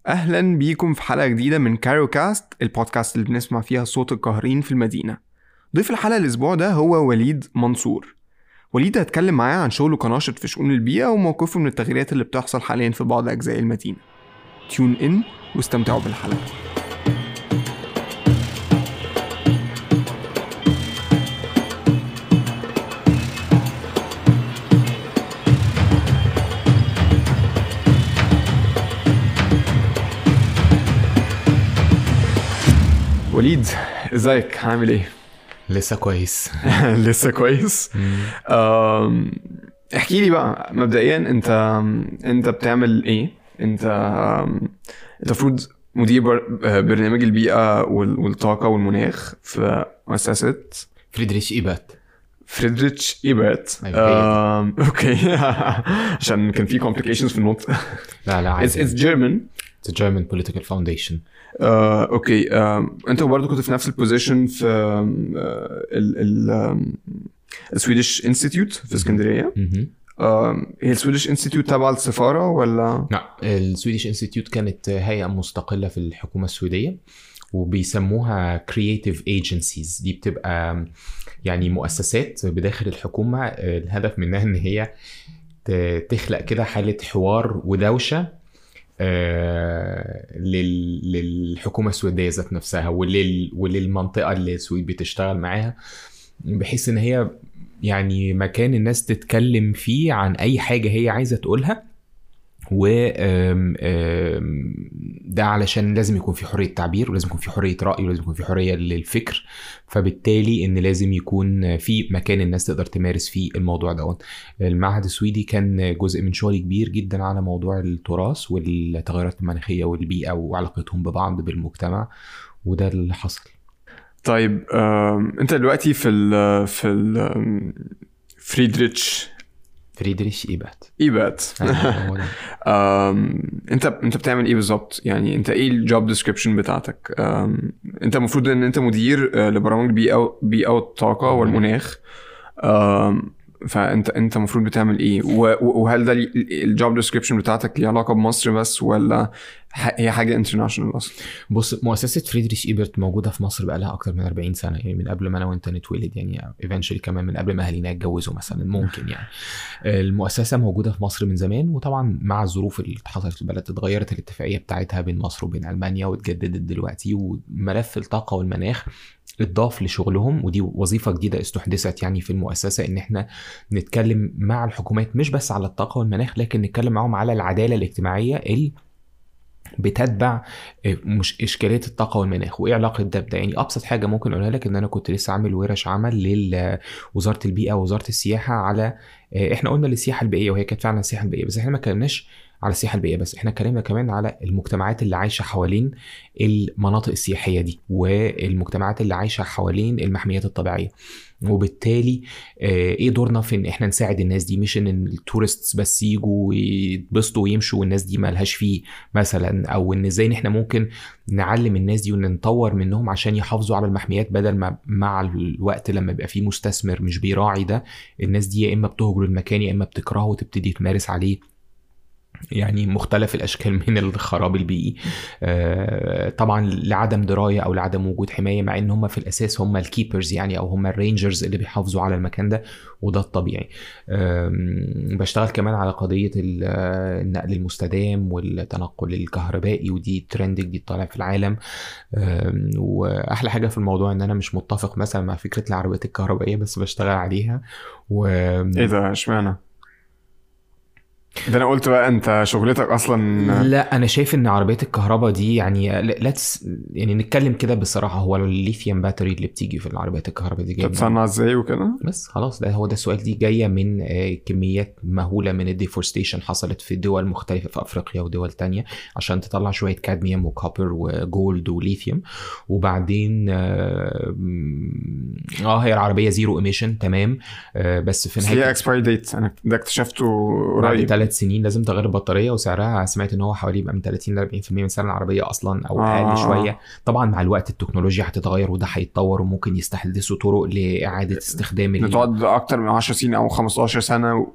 اهلا بيكم في حلقه جديده من كايرو كاست البودكاست اللي بنسمع فيها صوت القاهرين في المدينه ضيف الحلقه الاسبوع ده هو وليد منصور وليد هتكلم معاه عن شغله كناشط في شؤون البيئه وموقفه من التغييرات اللي بتحصل حاليا في بعض اجزاء المدينه تيون ان واستمتعوا بالحلقه وليد ازيك عامل ايه لسه كويس لسه كويس أم، احكي لي بقى مبدئيا انت انت بتعمل ايه انت أم، انت المفروض مدير بر- برنامج البيئه وال- والطاقه والمناخ في مؤسسه فريدريش ايبات فريدريتش ايبرت أيوة، هي أم، اوكي عشان كان في complications في النطق لا لا it's, عادي it's German It's a German political foundation آه، اوكي آه، انت برضه كنت في نفس البوزيشن في آم، آه، ال ال السويدش انستيتيوت في اسكندريه مهم. آم، هي السويدش انستيتيوت تبع السفاره ولا لا السويديش انستيتيوت كانت هيئة مستقلة في الحكومة السويدية وبيسموها creative agencies دي بتبقى يعني مؤسسات بداخل الحكومة الهدف منها ان هي ت- تخلق كده حالة حوار ودوشة آه، لل- للحكومة السويدية ذات نفسها ولل وللمنطقة اللي السويد بتشتغل معاها بحيث ان هي يعني مكان الناس تتكلم فيه عن اي حاجة هي عايزة تقولها و آم، آم، ده علشان لازم يكون في حريه تعبير ولازم يكون في حريه راي ولازم يكون في حريه للفكر فبالتالي ان لازم يكون في مكان الناس تقدر تمارس فيه الموضوع دوت المعهد السويدي كان جزء من شغل كبير جدا على موضوع التراث والتغيرات المناخيه والبيئه وعلاقتهم ببعض بالمجتمع وده اللي حصل طيب آم، انت دلوقتي في ال في ال آم، فريدريتش فريدريش ايبات ايبات هو ده. آم، انت انت بتعمل ايه بالظبط يعني انت ايه الجوب ديسكريبشن بتاعتك آم، انت المفروض ان انت مدير آه، لبرامج البيئه بيئه والطاقه والمناخ آم، فانت انت المفروض بتعمل ايه و- و- وهل ده الجوب ديسكريبشن بتاعتك ليه علاقه بمصر بس ولا ح- هي حاجه انترناشونال اصلا بص مؤسسة فريدريش ايبرت موجودة في مصر بقالها أكتر من 40 سنة يعني من قبل ما أنا وأنت نتولد يعني ايفنشولي كمان من قبل ما أهالينا يتجوزوا مثلا ممكن يعني المؤسسة موجودة في مصر من زمان وطبعا مع الظروف اللي حصلت في البلد اتغيرت الاتفاقية بتاعتها بين مصر وبين ألمانيا واتجددت دلوقتي وملف الطاقة والمناخ اتضاف لشغلهم ودي وظيفة جديدة استحدثت يعني في المؤسسة ان احنا نتكلم مع الحكومات مش بس على الطاقة والمناخ لكن نتكلم معاهم على العدالة الاجتماعية اللي بتتبع مش اشكاليه الطاقه والمناخ وايه علاقه ده بده يعني ابسط حاجه ممكن اقولها لك ان انا كنت لسه عامل ورش عمل لوزاره البيئه ووزاره السياحه على احنا قلنا للسياحه البيئيه وهي كانت فعلا السياحه البيئيه بس احنا ما اتكلمناش على السياحه البيئيه بس احنا اتكلمنا كمان على المجتمعات اللي عايشه حوالين المناطق السياحيه دي والمجتمعات اللي عايشه حوالين المحميات الطبيعيه وبالتالي آه، ايه دورنا في ان احنا نساعد الناس دي مش ان التورستس بس يجوا ويتبسطوا ويمشوا والناس دي مالهاش فيه مثلا او ان ازاي ان احنا ممكن نعلم الناس دي وان نطور منهم عشان يحافظوا على المحميات بدل ما مع الوقت لما بيبقى فيه مستثمر مش بيراعي ده الناس دي يا اما بتهجر المكان يا اما بتكرهه وتبتدي تمارس عليه يعني مختلف الاشكال من الخراب البيئي آه، طبعا لعدم درايه او لعدم وجود حمايه مع ان هم في الاساس هم الكيبرز يعني او هم الرينجرز اللي بيحافظوا على المكان ده وده الطبيعي آم، بشتغل كمان على قضيه ال- آه، النقل المستدام والتنقل الكهربائي ودي ترند جديد طالع في العالم آم، واحلى حاجه في الموضوع ان انا مش متفق مثلا مع فكره العربيات الكهربائيه بس بشتغل عليها و ايه ده اشمعنى ده انا قلت بقى انت شغلتك اصلا لا انا شايف ان عربيات الكهرباء دي يعني ليتس يعني نتكلم كده بصراحه هو الليثيوم باتري اللي بتيجي في العربيات الكهرباء دي جايه منين؟ بتتصنع ازاي وكده بس خلاص ده هو ده السؤال دي جايه من آه، كميات مهوله من الديفورستيشن حصلت في دول مختلفه في افريقيا ودول تانية عشان تطلع شويه كادميوم وكوبر وجولد وليثيوم وبعدين اه م- آه، هي العربيه زيرو ايميشن تمام آه، بس في بس نهايه ليه اكسبايري ديت انا ده اكتشفته بعد قريب ثلاث سنين لازم تغير البطاريه وسعرها سمعت ان هو حوالي يبقى من 30 ل 40% من سعر العربيه اصلا او آه. اقل شويه طبعا مع الوقت التكنولوجيا هتتغير وده هيتطور وممكن يستحدثوا طرق لاعاده استخدام ال- بتقعد اكتر من 10 سنين او 15 سنه و...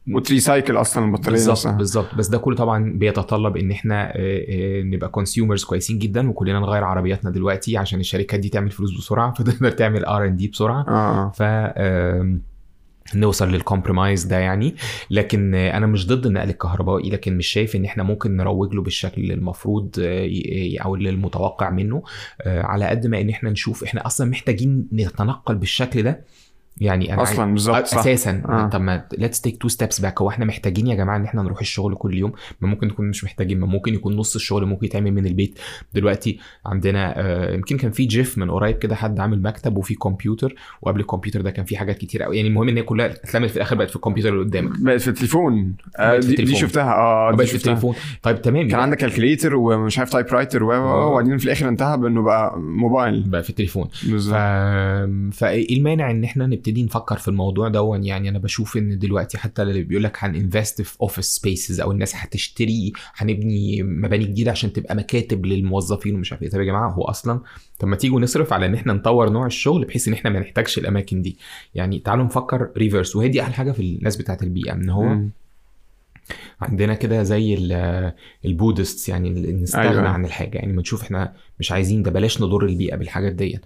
وتريسايكل اصلا البطاريه بالظبط نفسها بالظبط بس ده كله طبعا بيتطلب ان احنا آه، آه، نبقى كونسيومرز كويسين جدا وكلنا نغير عربياتنا دلوقتي عشان الشركات دي تعمل فلوس بسرعه فتقدر تعمل ار ان دي بسرعه اه ف آم، نوصل للكومبرومايز ده يعني لكن آه، انا مش ضد النقل الكهربائي لكن مش شايف ان احنا ممكن نروج له بالشكل اللي المفروض آه، ي- او اللي المتوقع منه آه، على قد ما ان احنا نشوف احنا اصلا محتاجين نتنقل بالشكل ده يعني انا عايز- اصلا بالظبط صح اساسا آه. طب ما ليتس تيك تو ستيبس باك هو احنا محتاجين يا جماعه ان احنا نروح الشغل كل يوم ما ممكن نكون مش محتاجين ما ممكن يكون نص الشغل ممكن يتعمل من البيت دلوقتي عندنا آه، يمكن كان في جيف من قريب كده حد عامل مكتب وفي كمبيوتر وقبل الكمبيوتر ده كان في حاجات كتير قوي يعني المهم ان هي كلها اتلمت في الاخر بقت في الكمبيوتر اللي قدامك بقت في التليفون آه بقت في دي, دي التليفون. شفتها اه دي بقت في شفتها. التليفون طيب تمام كان عندك كالكوليتر ومش عارف تايب رايتر و آه. وبعدين في الاخر انتهى بانه بقى موبايل بقى في التليفون ف... بالظبط فايه المانع ان احنا نبتدي نفكر في الموضوع ده يعني انا بشوف ان دلوقتي حتى اللي بيقول لك هننفست في اوفيس سبيسز او الناس هتشتري هنبني مباني جديده عشان تبقى مكاتب للموظفين ومش عارف ايه طب يا جماعه هو اصلا طب ما تيجوا نصرف على ان احنا نطور نوع الشغل بحيث ان احنا ما نحتاجش الاماكن دي يعني تعالوا نفكر ريفرس وهي دي احلى حاجه في الناس بتاعت البيئه ان هو مم. عندنا كده زي ال- البودست يعني ال- نستغنى أيوة. أيوة. عن الحاجه يعني بنشوف احنا مش عايزين ده بلاش نضر البيئه بالحاجات دي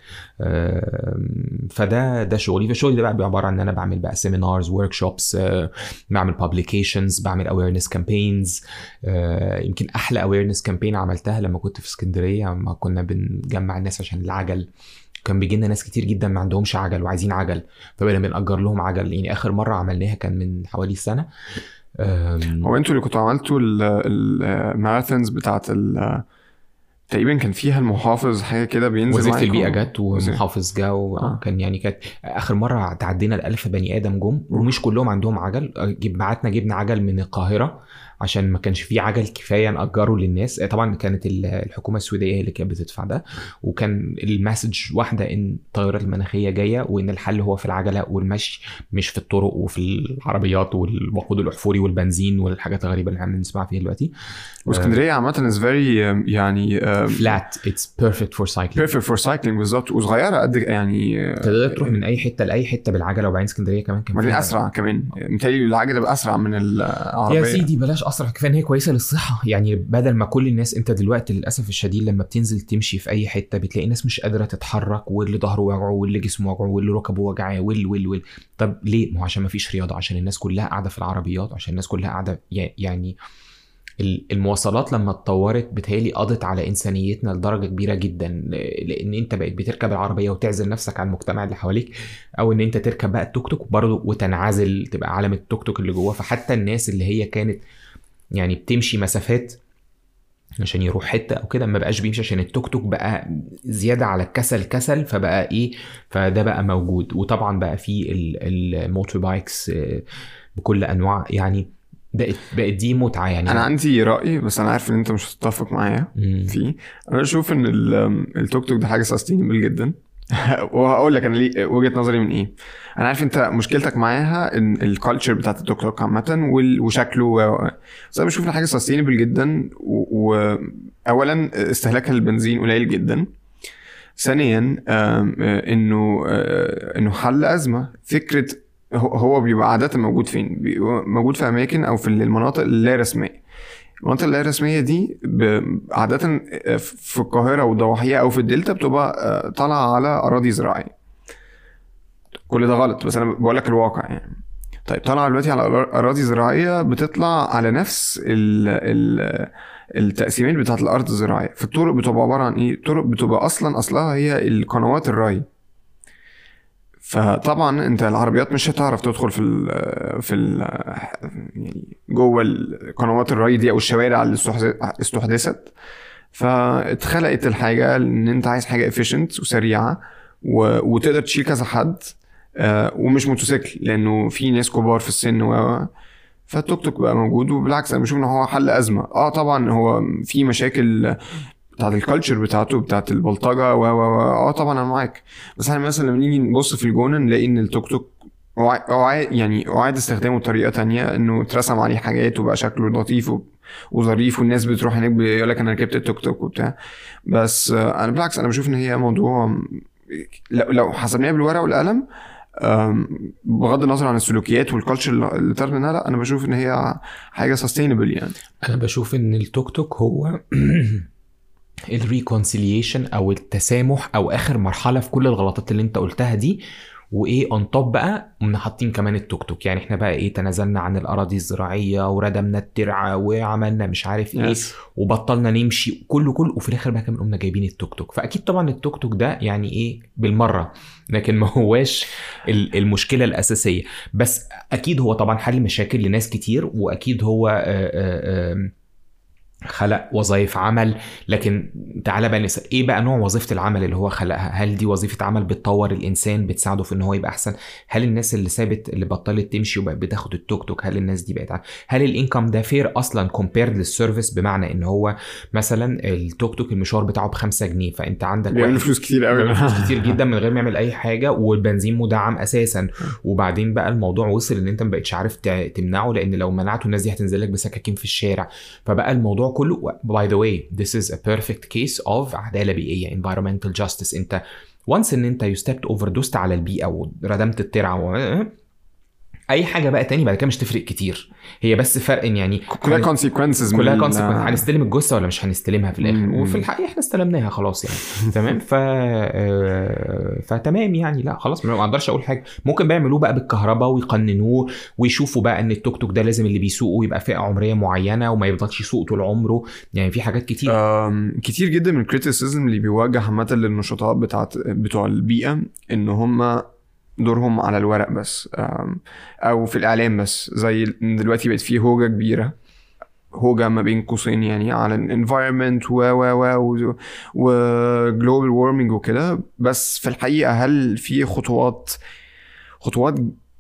فده ده شغلي فالشغل ده بقى بيبقى عباره عن ان انا بعمل بقى سيمينارز ورك شوبس بعمل بابليكيشنز بعمل اويرنس كامبينز يمكن احلى اويرنس كامبين عملتها لما كنت في اسكندريه لما كنا بنجمع الناس عشان العجل كان بيجي لنا ناس كتير جدا ما عندهمش عجل وعايزين عجل فبقينا بنأجر لهم عجل يعني اخر مره عملناها كان من حوالي سنه أم، هو انتوا اللي كنتوا عملتوا الماراثونز بتاعت ال تقريبا كان فيها المحافظ حاجه كده بينزل وزيرة معاكم. البيئة جت وزير- ومحافظ جه آه. وكان يعني كانت آخر مرة تعدينا الألف بني آدم جم ومش كلهم عندهم عجل جيب بعتنا جبنا عجل من القاهرة عشان ما كانش فيه عجل كفاية نأجره للناس طبعا كانت ال- الحكومة السويدية هي اللي كانت بتدفع ده وكان المسج واحدة إن الطائرات المناخية جاية وإن الحل هو في العجلة والمشي مش في الطرق وفي العربيات والوقود الأحفوري والبنزين والحاجات الغريبة اللي احنا بنسمعها فيها دلوقتي واسكندريه عامه از فيري يعني فلات اتس بيرفكت فور سايكلينج بيرفكت فور سايكلينج بالظبط وصغيره قد يعني آه، تقدر تروح من اي حته لاي حته بالعجله وبعدين اسكندريه كمان كان بعدين فيها- اسرع كمان متهيألي العجله بقى اسرع من العربيه يا سيدي بلاش اسرع كفايه ان هي كويسه للصحه يعني بدل ما كل الناس انت دلوقتي للاسف الشديد لما بتنزل تمشي في اي حته بتلاقي ناس مش قادره تتحرك واللي ظهره وجعه واللي جسمه وجعه واللي ركبه وجعاه وال وال وال طب ليه؟ ما هو عشان ما فيش رياضه عشان الناس كلها قاعده في العربيات عشان الناس كلها قاعده يع- يعني ال- المواصلات لما اتطورت بتهيألي قضت على انسانيتنا لدرجه كبيره جدا ل- لان انت بقيت بتركب العربيه وتعزل نفسك عن المجتمع اللي حواليك او ان انت تركب بقى التوك توك برضه وتنعزل تبقى عالم التوك توك اللي جواه فحتى الناس اللي هي كانت يعني بتمشي مسافات عشان يروح حته او كده ما بقاش بيمشي عشان التوك توك بقى زياده على الكسل كسل فبقى ايه فده بقى موجود وطبعا بقى في ال- الموتور بايكس آه، بكل انواع يعني بقت بقت دي متعه يعني انا عندي راي بس انا عارف ان انت مش هتتفق معايا مم. فيه انا بشوف ان ال- التوك توك ده حاجه سستينبل جدا وهقول لك انا ليه وجهه نظري من ايه انا عارف انت مشكلتك معاها ان الكالتشر بتاعت التوك توك عامه وال- وشكله و... بس انا بشوف ان حاجه سستينبل جدا واولا استهلاكها للبنزين قليل جدا ثانيا آم، آه، انه آه، انه حل ازمه فكره هو- هو بيبقى عاده موجود فين بيبقى موجود في اماكن او في المناطق اللا رسميه المناطق اللا رسميه دي ب- عاده في القاهره وضواحيها او في الدلتا بتبقى آه، طالعه على اراضي زراعيه كل ده غلط بس انا بقول لك الواقع يعني طيب طالعه دلوقتي على اراضي زراعيه بتطلع على نفس ال ال التقسيمات بتاعت الارض الزراعيه فالطرق بتبقى عباره عن ايه الطرق بتبقى اصلا اصلها هي القنوات الري فطبعا انت العربيات مش هتعرف تدخل في ال في ال يعني جوه قنوات الري دي او الشوارع اللي استحدث- استحدثت فاتخلقت الحاجه ان انت عايز حاجه افيشنت وسريعه و... وتقدر تشيل كذا حد آه، ومش موتوسيكل لانه في ناس كبار في السن و فالتوك توك بقى موجود وبالعكس انا بشوف ان هو حل ازمه اه طبعا هو في مشاكل بتاعت الكالتشر بتاعته بتاعت البلطجه و و و اه طبعا انا معاك بس احنا مثلا لما نيجي نبص في الجونه نلاقي ان التوك توك أعا- أعا- يعني اعاد استخدامه بطريقه تانية انه اترسم عليه حاجات وبقى شكله لطيف و- وظريف والناس بتروح هناك بيقول لك انا ركبت التوك توك وبتاع بس آه، انا بالعكس انا بشوف ان هي موضوع لو لو حسبناها بالورقه والقلم أم، بغض النظر عن السلوكيات والكالتشر اللي طلعت منها لا انا بشوف ان هي حاجه سستينبل يعني انا بشوف ان التوك توك هو الريكونسيليشن او التسامح او اخر مرحله في كل الغلطات اللي انت قلتها دي وايه اون توب بقى قمنا حاطين كمان التوك توك يعني احنا بقى ايه تنازلنا عن الاراضي الزراعيه وردمنا الترعه وعملنا مش عارف ايه Yes. وبطلنا نمشي كله كله وفي الاخر بقى كمان قمنا جايبين التوك توك فاكيد طبعا التوك توك ده يعني ايه بالمره لكن ما هواش ال- المشكله الاساسيه بس اكيد هو طبعا حل مشاكل لناس كتير واكيد هو آه، آه، آه، خلق وظائف عمل لكن تعالى بقى نسأل ايه بقى نوع وظيفه العمل اللي هو خلقها هل دي وظيفه عمل بتطور الانسان بتساعده في ان هو يبقى احسن هل الناس اللي سابت اللي بطلت تمشي وبقت بتاخد التوك توك هل الناس دي بقت ع- هل الانكم ده فير اصلا كومبيرد للسيرفيس بمعنى ان هو مثلا التوك توك المشوار بتاعه ب 5 جنيه فانت عندك بيعمل واحد فلوس كتير قوي بيعمل فلوس كتير جدا من غير ما يعمل اي حاجه والبنزين مدعم اساسا وبعدين بقى الموضوع وصل ان انت ما بقتش عارف ت- تمنعه لان لو منعته الناس دي هتنزل لك بسكاكين في الشارع فبقى الموضوع كله باي ذا واي this is a perfect case of عداله بيئيه environmental justice انت وانس ان انت يستبت اوفر دوست على البيئه وردمت الترعه و... اي حاجه بقى تاني بعد كده مش تفرق كتير هي بس فرق إن يعني كلها هن- كونسيكونسز كلها كونسيكونس هنستلم الجثه ولا مش هنستلمها في الاخر مم. وفي الحقيقه احنا استلمناها خلاص يعني تمام ف آه، فتمام يعني لا خلاص ما اقدرش اقول حاجه ممكن بقى يعملوه بقى بالكهرباء ويقننوه ويشوفوا بقى ان التوك توك ده لازم اللي بيسوقه يبقى فئه عمريه معينه وما يفضلش يسوق طول عمره يعني في حاجات كتير أم، كتير جدا من الكريتيسيزم اللي بيوجه عامة للنشطاء بتاعت بتوع البيئة ان هم دورهم على الورق بس أم، او في الاعلام بس زي إن دلوقتي بقت في هوجة كبيرة هوجة ما بين قوسين يعني على الانفايرمنت و و و وجلوبال وورمنج وكده بس في الحقيقة هل في خطوات خطوات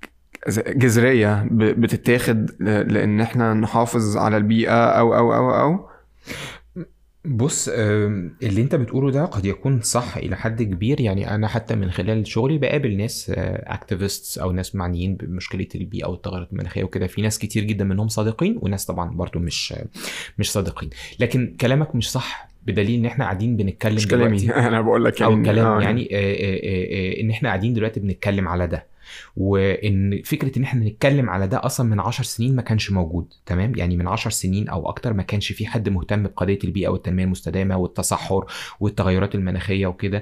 جذرية ب- بتتاخد ل- لان احنا نحافظ على البيئة او او او او بص آم، اللي انت بتقوله ده قد يكون صح الى حد كبير يعني انا حتى من خلال شغلي بقابل ناس اكتيفيستس او ناس معنيين بمشكله البيئه والتغيرات المناخيه وكده في ناس كتير جدا منهم صادقين وناس طبعا برضو مش مش صادقين لكن كلامك مش صح بدليل ان احنا قاعدين بنتكلم مش دلوقتي كلامي انا بقول لك او يعني كلام آه، يعني آه، آه، آه، آه، ان احنا قاعدين دلوقتي بنتكلم على ده وان فكره ان احنا نتكلم على ده اصلا من عشر سنين ما كانش موجود تمام يعني من عشر سنين او اكتر ما كانش في حد مهتم بقضيه البيئه والتنميه المستدامه والتصحر والتغيرات المناخيه وكده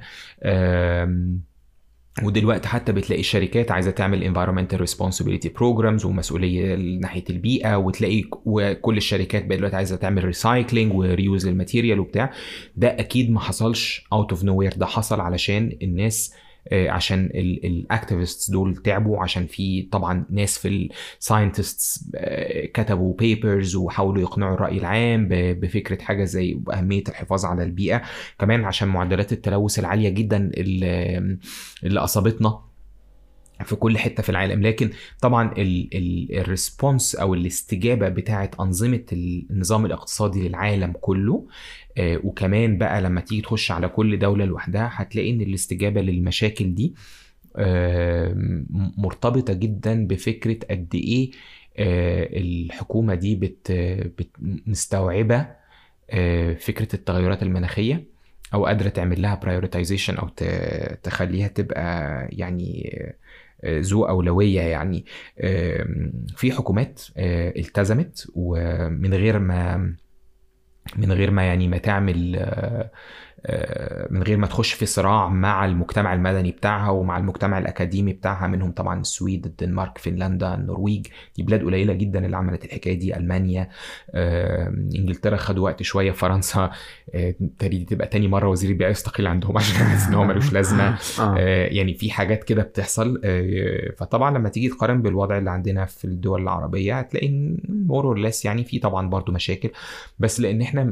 آم، ودلوقتي حتى بتلاقي الشركات عايزه تعمل environmental responsibility programs ومسؤوليه ناحيه البيئه وتلاقي ك- وكل الشركات بقى دلوقتي عايزه تعمل ريسايكلينج وريوز للماتيريال وبتاع ده اكيد ما حصلش اوت اوف نو ده حصل علشان الناس آه، عشان الاكتيفيستس دول تعبوا عشان في طبعا ناس في الساينتستس كتبوا بيبرز وحاولوا يقنعوا الراي العام ب- بفكره حاجه زي اهميه الحفاظ على البيئه كمان عشان معدلات التلوث العاليه جدا اللي اللي اصابتنا في كل حته في العالم لكن طبعا الريسبونس او الاستجابه بتاعه انظمه النظام الاقتصادي للعالم كله آه، وكمان بقى لما تيجي تخش على كل دوله لوحدها هتلاقي ان الاستجابه للمشاكل دي آه، م- مرتبطه جدا بفكره قد ايه آه، الحكومه دي بت بت- مستوعبه آه، فكره التغيرات المناخيه او قادره تعمل لها برايورتيزيشن او ت- تخليها تبقى يعني آه، ذو اولويه يعني آم، في حكومات آه، التزمت ومن غير ما من غير ما يعني ما تعمل آه، آه، من غير ما تخش في صراع مع المجتمع المدني بتاعها ومع المجتمع الاكاديمي بتاعها منهم طبعا السويد الدنمارك فنلندا النرويج دي بلاد قليله جدا اللي عملت الحكايه دي المانيا آه، انجلترا خدوا وقت شويه فرنسا آه، تريد تبقى تاني مره وزير البيئه يستقيل عندهم عشان حاسس ان هو ملوش لازمه آه. آه، يعني في حاجات كده بتحصل آه، فطبعا لما تيجي تقارن بالوضع اللي عندنا في الدول العربيه هتلاقي مور اور ليس يعني في طبعا برضو مشاكل بس لان احنا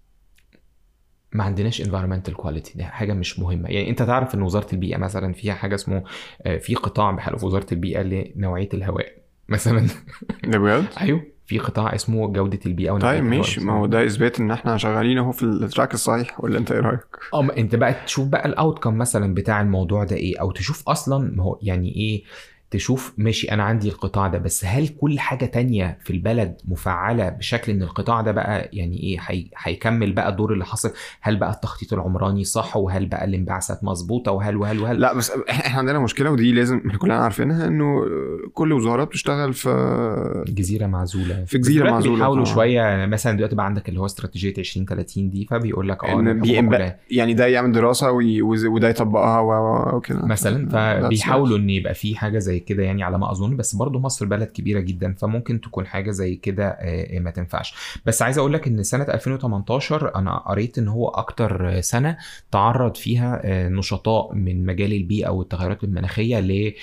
ما عندناش environmental quality دي حاجه مش مهمه يعني انت تعرف ان وزاره البيئه مثلا فيها حاجه اسمه آه، في قطاع بحاله في وزاره البيئه لنوعيه الهواء مثلا ده بجد؟ ايوه في قطاع اسمه جوده البيئه ونوعية طيب الهواء ماشي ما هو ده اثبات ان احنا شغالين اهو في التراك الصحيح ولا انت ايه رايك؟ اه ما انت بقى تشوف بقى الاوتكم مثلا بتاع الموضوع ده ايه او تشوف اصلا ما هو يعني ايه تشوف ماشي انا عندي القطاع ده بس هل كل حاجه تانية في البلد مفعله بشكل ان القطاع ده بقى يعني ايه هي- هيكمل بقى الدور اللي حصل هل بقى التخطيط العمراني صح وهل بقى الانبعاثات مظبوطه وهل وهل وهل لا بس احنا إحنا عندنا مشكله ودي لازم احنا كلنا عارفينها انه كل وزاره بتشتغل في جزيره معزوله في جزيرة دلوقتي معزولة بيحاولوا طبعاً. شويه مثلا دلوقتي بقى عندك اللي هو استراتيجيه 2030 دي فبيقول لك اه إن إن بينب- الحكومة كلها يعني ده يعمل دراسه وي- وز- وده يطبقها و- و- وكده مثلا That's فبيحاولوا ان يبقى في حاجه زي كده يعني على ما اظن بس برضو مصر بلد كبيره جدا فممكن تكون حاجه زي كده آه، ما تنفعش بس عايز اقول لك ان سنه 2018 انا قريت ان هو اكتر سنه تعرض فيها آه، نشطاء من مجال البيئه والتغيرات المناخيه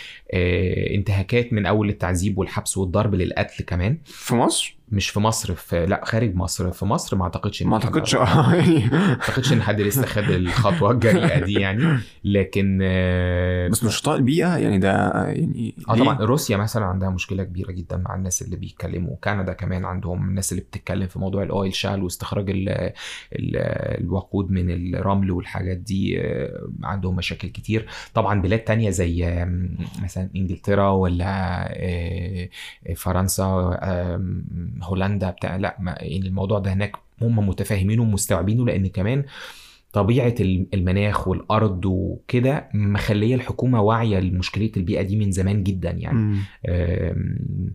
لانتهاكات من اول التعذيب والحبس والضرب للقتل كمان في مصر مش في مصر في لا خارج مصر في مصر ما اعتقدش إن ما في اعتقدش حد- اه يعني ما اعتقدش ان حد لسه خد الخطوه الجريئه دي يعني لكن آه، بس نشطاء البيئه يعني ده يعني اه ليه؟ طبعا روسيا مثلا عندها مشكله كبيره جدا مع الناس اللي بيتكلموا كندا كمان عندهم الناس اللي بتتكلم في موضوع الاويل شال واستخراج ال ال الوقود من الرمل والحاجات دي آه، عندهم مشاكل كتير طبعا بلاد تانية زي آم، مثلا انجلترا ولا آه، فرنسا آم، هولندا بتاع لا ما- يعني الموضوع ده هناك هم متفاهمينه ومستوعبينه لان كمان طبيعه المناخ والارض وكده مخليه الحكومه واعيه لمشكله البيئه دي من زمان جدا يعني مم. أم،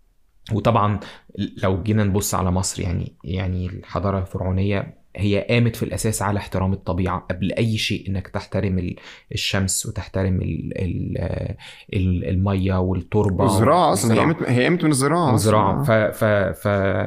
وطبعا لو جينا نبص على مصر يعني يعني الحضاره الفرعونيه هي قامت في الاساس على احترام الطبيعه قبل اي شيء انك تحترم ال- الشمس وتحترم ال ال ال الميه والتربه والزراعه اصلا هي والزراعة. قامت هي قامت من الزراعه والزراعه أصلاً. ف ف ف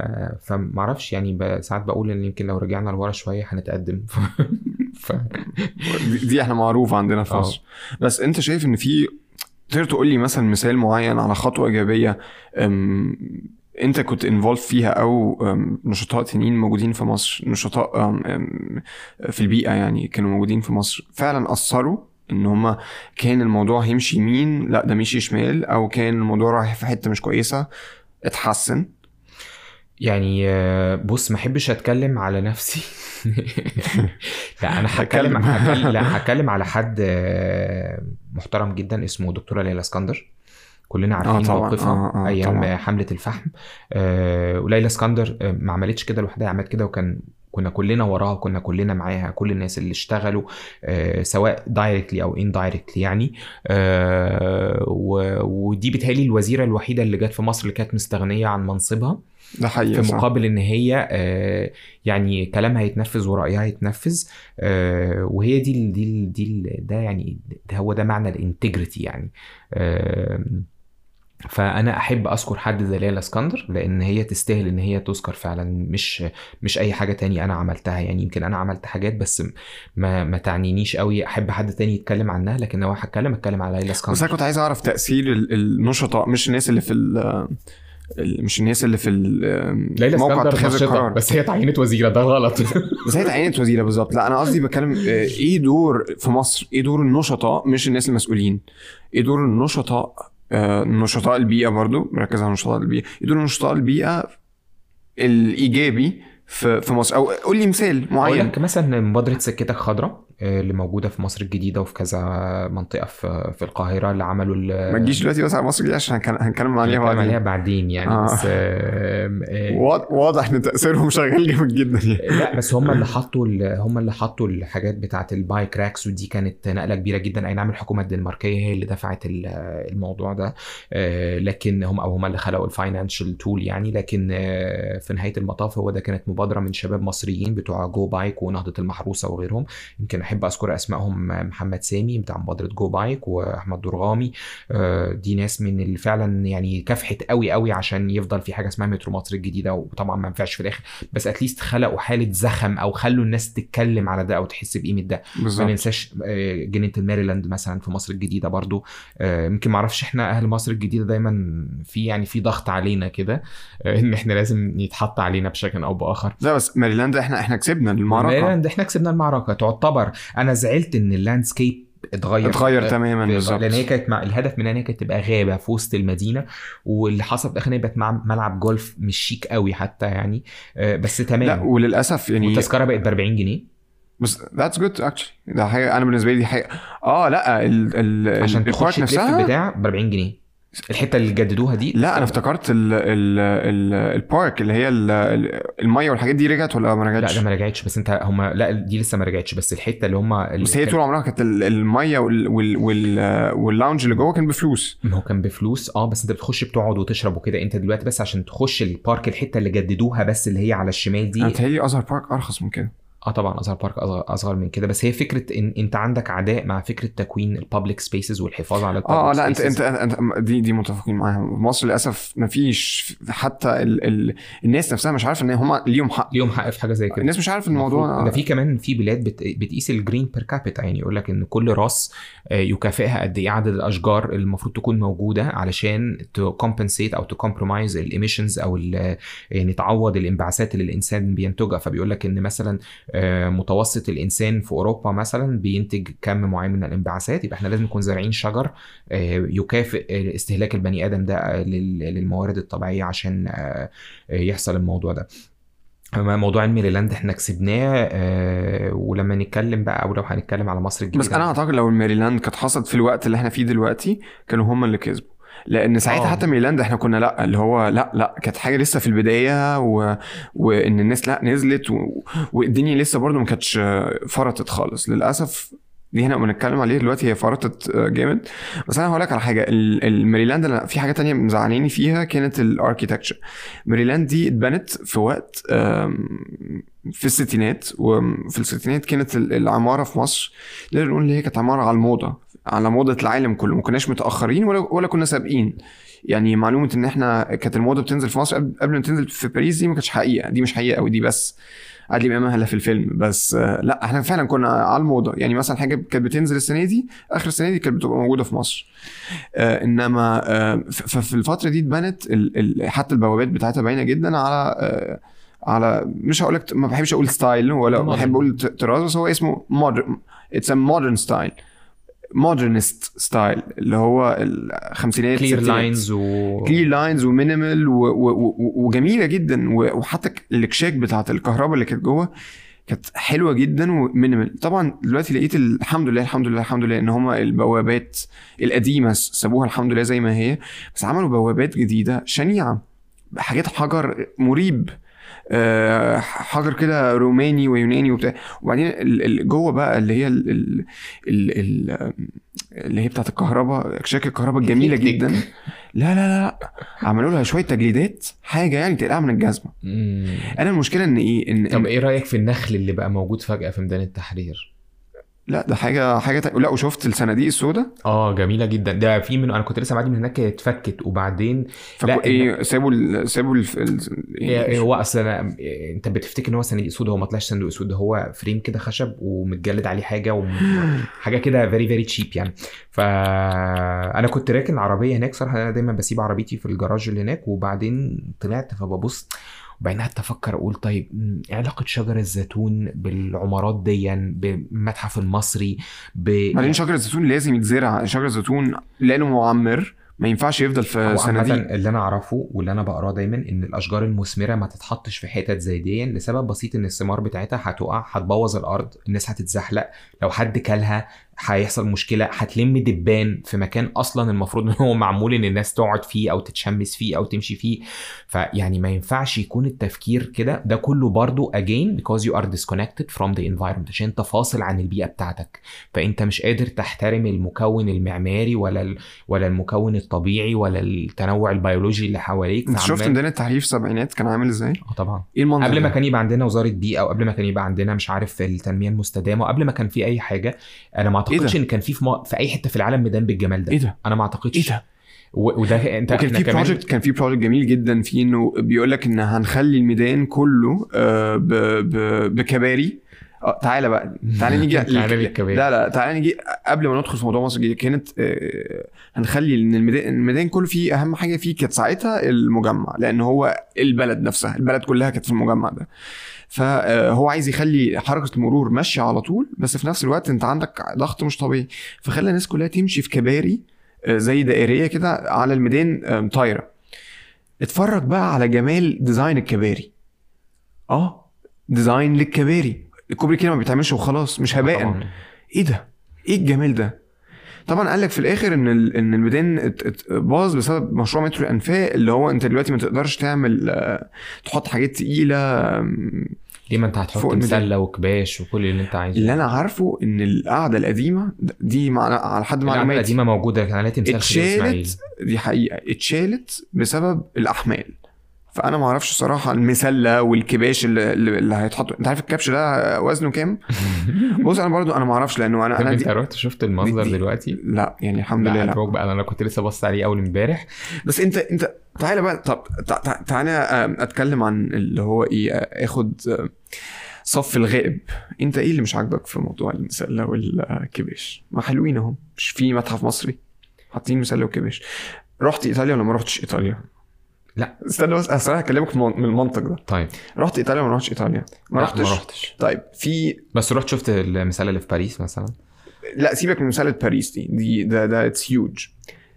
فمعرفش يعني ب- ساعات بقول ان يمكن لو رجعنا لورا شويه هنتقدم ف... ف... دي, دي احنا معروفه عندنا في آه. مصر بس انت شايف ان في تقدر تقول لي مثلا مثال معين على خطوه ايجابيه أم، انت كنت انفولف فيها او أم، نشطاء تانيين موجودين في مصر نشطاء أم، أم، في البيئه يعني كانوا موجودين في مصر فعلا اثروا ان هما كان الموضوع هيمشي يمين لا ده مشي شمال او كان الموضوع رايح في حته مش كويسه اتحسن يعني آه، بص ما احبش اتكلم على نفسي لا انا هتكلم هتكلم. هتكلم لا هتكلم على حد آه، محترم جدا اسمه دكتوره ليلى اسكندر كلنا عارفين طبعاً، موقفها آه، آه، ايام طبعاً. حمله الفحم آه، وليلى اسكندر آه، ما عملتش كده لوحدها عملت كده وكان كنا كلنا وراها كنا كلنا معاها كل الناس اللي اشتغلوا آه، سواء دايركتلي او اندايركتلي يعني آه، و- ودي بتهيألي الوزيره الوحيده اللي جت في مصر اللي كانت مستغنيه عن منصبها ده حقيقي في صح. مقابل ان هي آه، يعني كلامها يتنفذ ورايها يتنفذ آه، وهي دي ال- دي ال- دي ال- ده يعني ده هو ده معنى الانتجريتي يعني آم، فانا احب اذكر حد زي ليلى اسكندر لان هي تستاهل ان هي تذكر فعلا مش مش اي حاجه تاني انا عملتها يعني يمكن انا عملت حاجات بس ما ما تعنينيش قوي احب حد تاني يتكلم عنها لكن لو هتكلم اتكلم على ليلى بس انا اسكندر كنت عايز اعرف تاثير ال- النشطاء مش الناس اللي في ال- ال- مش الناس اللي في ال- ليلى موقع اسكندر اتخاذ نشطة القرار بس هي تعينت وزيره ده غلط بس هي تعينت وزيره بالظبط لا انا قصدي بتكلم آه، ايه دور في مصر ايه دور النشطاء مش الناس المسؤولين ايه دور النشطاء آه، نشطاء البيئه برضو مركز على نشطاء البيئه ايه دور نشطاء البيئه الايجابي في في مصر او قول لي مثال اقول معين لك مثلا مبادره سكتك خضراء آه، اللي موجوده في مصر الجديده وفي كذا منطقه في في القاهره اللي عملوا ال- ما تجيش دلوقتي بس على مصر دي عشان هنكلم- هنتكلم عليها هنتكلم عليها بعدين بعدين يعني آه. بس آه، آه، وا- واضح ان تاثيرهم شغال جامد جدا يعني لا بس هم اللي حطوا ال- هم اللي حطوا الحاجات بتاعه البايك راكس ودي كانت نقله كبيره جدا اي نعم الحكومه الدنماركيه هي اللي دفعت ال- الموضوع ده آه، لكن هم او هم اللي خلقوا الفاينانشال تول يعني لكن آه، في نهايه المطاف هو ده كانت مبادره من شباب مصريين بتوع جو بايك ونهضه المحروسه وغيرهم يمكن احب اذكر اسمائهم محمد سامي بتاع مبادره جو بايك واحمد درغامي آه، دي ناس من اللي فعلا يعني كافحت قوي قوي عشان يفضل في حاجه اسمها مترو مصر الجديده وطبعا ما ينفعش في الاخر بس اتليست خلقوا حاله زخم او خلوا الناس تتكلم على ده او تحس بقيمه ده ما بالظبط ننساش آه، جنينه الميريلاند مثلا في مصر الجديده برضو آه، يمكن ما اعرفش احنا اهل مصر الجديده دايما في يعني في ضغط علينا كده آه، ان احنا لازم يتحط علينا بشكل او باخر لا بس ماريلاند احنا احنا كسبنا المعركه ميريلاند احنا كسبنا المعركه تعتبر انا زعلت ان اللاندسكيب اتغير اتغير آه، تماما بالظبط لان هي كانت مع الهدف منها ان هي كانت تبقى غابه في وسط المدينه واللي حصل في الاخر ان هي بقت مع- ملعب جولف مش شيك قوي حتى يعني آه، بس لا تمام وللاسف يعني والتذكره بقت ب 40 جنيه بس ذاتس جود اكشلي ده حاجه انا بالنسبه لي دي حاجه اه لا ال ال عشان البارك تخش التلف نفسها بتاع ب 40 جنيه الحته اللي جددوها دي لا انا افتكرت ال ال ال البارك اللي هي ال- ال- الميه والحاجات دي رجعت ولا ما لا رجعتش؟ ده ما رجعتش بس انت هم لا دي لسه ما رجعتش بس الحته اللي هم اللي بس هي كان- طول عمرها كانت ال- الميه وال وال وال واللاونج اللي جوه كان بفلوس ما هو كان بفلوس اه بس انت بتخش بتقعد وتشرب وكده انت دلوقتي بس عشان تخش البارك الحته اللي جددوها بس اللي هي على الشمال دي انا متهيألي ازهر بارك ارخص من كده اه طبعا ازهر بارك اصغر, أصغر من كده بس هي فكره ان انت عندك عداء مع فكره تكوين البابليك سبيسز والحفاظ على اه اه البابليك لا انت سبيسز انت انت دي دي متفقين معاها في مصر للاسف ما فيش حتى ال ال الناس نفسها مش عارفه ان هم ليهم حق ليهم حق في حاجه زي كده الناس مش عارفه ان الموضوع ده في كمان في بلاد بت... بتقيس الجرين بير كابيتا يعني يقول لك ان كل راس آه، يكافئها قد ايه عدد الاشجار اللي المفروض تكون موجوده علشان تكمبنسيت او تكمبرومايز الايميشنز او ال- يعني تعوض الانبعاثات اللي الانسان بينتجها فبيقول لك ان مثلا آه، متوسط الانسان في اوروبا مثلا بينتج كم معين من الانبعاثات يبقى احنا لازم نكون زارعين شجر آه، يكافئ استهلاك البني ادم ده آه، لل- للموارد الطبيعيه عشان آه، آه، يحصل الموضوع ده أما موضوع الميريلاند احنا كسبناه آه ولما نتكلم بقى او لو هنتكلم على مصر الجديده بس انا اعتقد لو الميريلاند كانت حصلت في الوقت اللي احنا فيه دلوقتي كانوا هم اللي كسبوا لان ساعتها آه. حتى ميريلاند احنا كنا لا اللي هو لا لا كانت حاجه لسه في البدايه و... وان الناس لا نزلت و... والدنيا لسه برضو ما كانتش فرطت خالص للاسف دي هنا بنتكلم عليه دلوقتي هي فرطت جامد بس انا هقول لك على حاجه ال- الميريلاند أنا في حاجه تانية مزعلاني فيها كانت الاركيتكتشر ميريلاند دي اتبنت في وقت آم، في الستينات وفي الستينات كانت ال- العماره في مصر نقدر نقول ان هي كانت عماره على الموضه على موضه العالم كله ما كناش متاخرين ولا ولا كنا سابقين يعني معلومه ان احنا كانت الموضه بتنزل في مصر قبل قبل ما تنزل في باريس دي ما كانتش حقيقه دي مش حقيقه قوي دي بس عادل امام هلا في الفيلم بس آه، لا احنا فعلا كنا على الموضه يعني مثلا حاجه كانت بتنزل السنه دي اخر السنه دي كانت بتبقى موجوده في مصر آه انما آه ف- ففي الفتره دي اتبنت ال- ال- حتى البوابات بتاعتها باينه جدا على آه على مش هقول لك ما بحبش اقول ستايل ولا Modern. بحب اقول ت- طراز بس هو اسمه مودرن اتس ا مودرن ستايل مودرنست ستايل اللي هو الخمسينات كلير الستينات. لاينز و كلير لاينز ومينيمال و- و- و- وجميله جدا و- وحتى ك- الاكشاك بتاعت الكهرباء اللي كانت جوه كانت حلوه جدا ومينيمال طبعا دلوقتي لقيت ال- الحمد لله الحمد لله الحمد لله ان هما البوابات القديمه س- سابوها الحمد لله زي ما هي بس عملوا بوابات جديده شنيعه حاجات حجر مريب آه، حجر كده روماني ويوناني وبتاع وبعدين ال- ال- جوه بقى اللي هي ال ال ال ال اللي هي بتاعت الكهرباء اكشاك الكهرباء الجميله التكتيك. جدا لا لا لا لا عملوا لها شويه تجليدات حاجه يعني تقلقها من الجزمه مم. انا المشكله ان ايه ان, طب إن ايه رايك في النخل اللي بقى موجود فجاه في ميدان التحرير لا ده حاجه حاجه تا... لا وشفت الصناديق السوداء اه جميله جدا ده في من انا كنت لسه معدي من هناك اتفكت وبعدين لا، فكو... ايه سابوا ال... سابوا ال... ال... إيه إيه هو اصل أنا إيه، انت بتفتكر ان هو صندوق اسود هو ما طلعش صندوق اسود ده هو فريم كده خشب ومتجلد عليه حاجه وحاجه كده فيري فيري تشيب يعني فانا كنت راكن عربيه هناك صراحه انا دايما بسيب عربيتي في الجراج اللي هناك وبعدين طلعت فببص وبعدين قعدت افكر اقول طيب مم، ايه علاقه شجر الزيتون بالعمارات دي بالمتحف المصري ب بعدين شجر الزيتون لازم يتزرع شجر الزيتون لانه معمر ما ينفعش يفضل في هو عامة صناديق اللي انا اعرفه واللي انا بقراه دايما ان الاشجار المثمره ما تتحطش في حتت زي دي لسبب بسيط ان الثمار بتاعتها هتقع هتبوظ الارض الناس هتتزحلق لو حد كلها هيحصل مشكله هتلم دبان في مكان اصلا المفروض ان هو معمول ان الناس تقعد فيه او تتشمس فيه او تمشي فيه فيعني ما ينفعش يكون التفكير كده ده كله برضو again because you are disconnected from the environment عشان انت فاصل عن البيئه بتاعتك فانت مش قادر تحترم المكون المعماري ولا ال... ولا المكون الطبيعي ولا التنوع البيولوجي اللي حواليك انت شفت فعمال- ميدان التحرير في السبعينات كان عامل ازاي؟ اه طبعا ايه المنظر قبل ما ده؟ كان يبقى عندنا وزاره بيئه وقبل ما كان يبقى عندنا مش عارف التنميه المستدامه وقبل ما كان في اي حاجه انا ما اعتقدش ده؟ ان كان في في, م... في اي حته في العالم ميدان بالجمال ده ايه ده؟ انا ما اعتقدش ايه ده؟ و... وده انت وكان احنا في كمان بروجكت كان في بروجكت جميل جدا فيه انه بيقول لك ان هنخلي الميدان كله آه، ب... ب... بكباري آه، تعالى بقى تعالى نيجي تعالى للكباري. لا لا تعالى نيجي قبل ما ندخل في موضوع مصر الجديده كانت آه، هنخلي ان الميدان الميدان كله فيه اهم حاجه فيه كانت ساعتها المجمع لان هو البلد نفسها البلد كلها كانت في المجمع ده فهو عايز يخلي حركه المرور ماشيه على طول بس في نفس الوقت انت عندك ضغط مش طبيعي فخلى الناس كلها تمشي في كباري آه، زي دائريه كده على الميدان آه، طايره اتفرج بقى على جمال ديزاين الكباري اه ديزاين للكباري الكوبري كده ما بيتعملش وخلاص مش هباء طبعاً. ايه ده ايه الجمال ده طبعا قال لك في الاخر ان ال... ان الميدان ات- ات- باظ بسبب مشروع مترو الانفاق اللي هو انت دلوقتي ما تقدرش تعمل آه، تحط حاجات تقيله آم، ليه ما انت فوق هتحط الميدان. مسله وكباش وكل اللي انت عايزه اللي انا عارفه ان القعده القديمه دي مع... على حد العمله معلوماتي القديمه موجوده كان عليها تمثال خليل اسماعيل اتشالت دي حقيقه اتشالت بسبب الاحمال فانا ما اعرفش صراحه المسله والكباش اللي, اللي هيتحط انت عارف الكبش ده وزنه كام بص انا برضو انا ما اعرفش لانه انا طب انا انت دي... رحت شفت المنظر دي- دلوقتي لا يعني الحمد لله لا لا أتروك بقى انا كنت لسه بص عليه اول امبارح بس انت انت تعالى بقى طب تع- تع- تعالى آم، اتكلم عن اللي هو ايه آه، اخد آه، صف الغائب انت ايه اللي مش عاجبك في موضوع المسله والكباش ما حلوين اهو مش في متحف مصري حاطين مسله وكباش رحت ايطاليا ولا ما رحتش ايطاليا لا. استنى بس اصل انا هكلمك من من المنطق ده طيب رحت ايطاليا ولا ما رحتش ايطاليا ما لا، رحتش ما رحتش طيب في بس رحت شفت المسله اللي في باريس مثلا لا سيبك من مسألة باريس دي دي ده ده اتس هيوج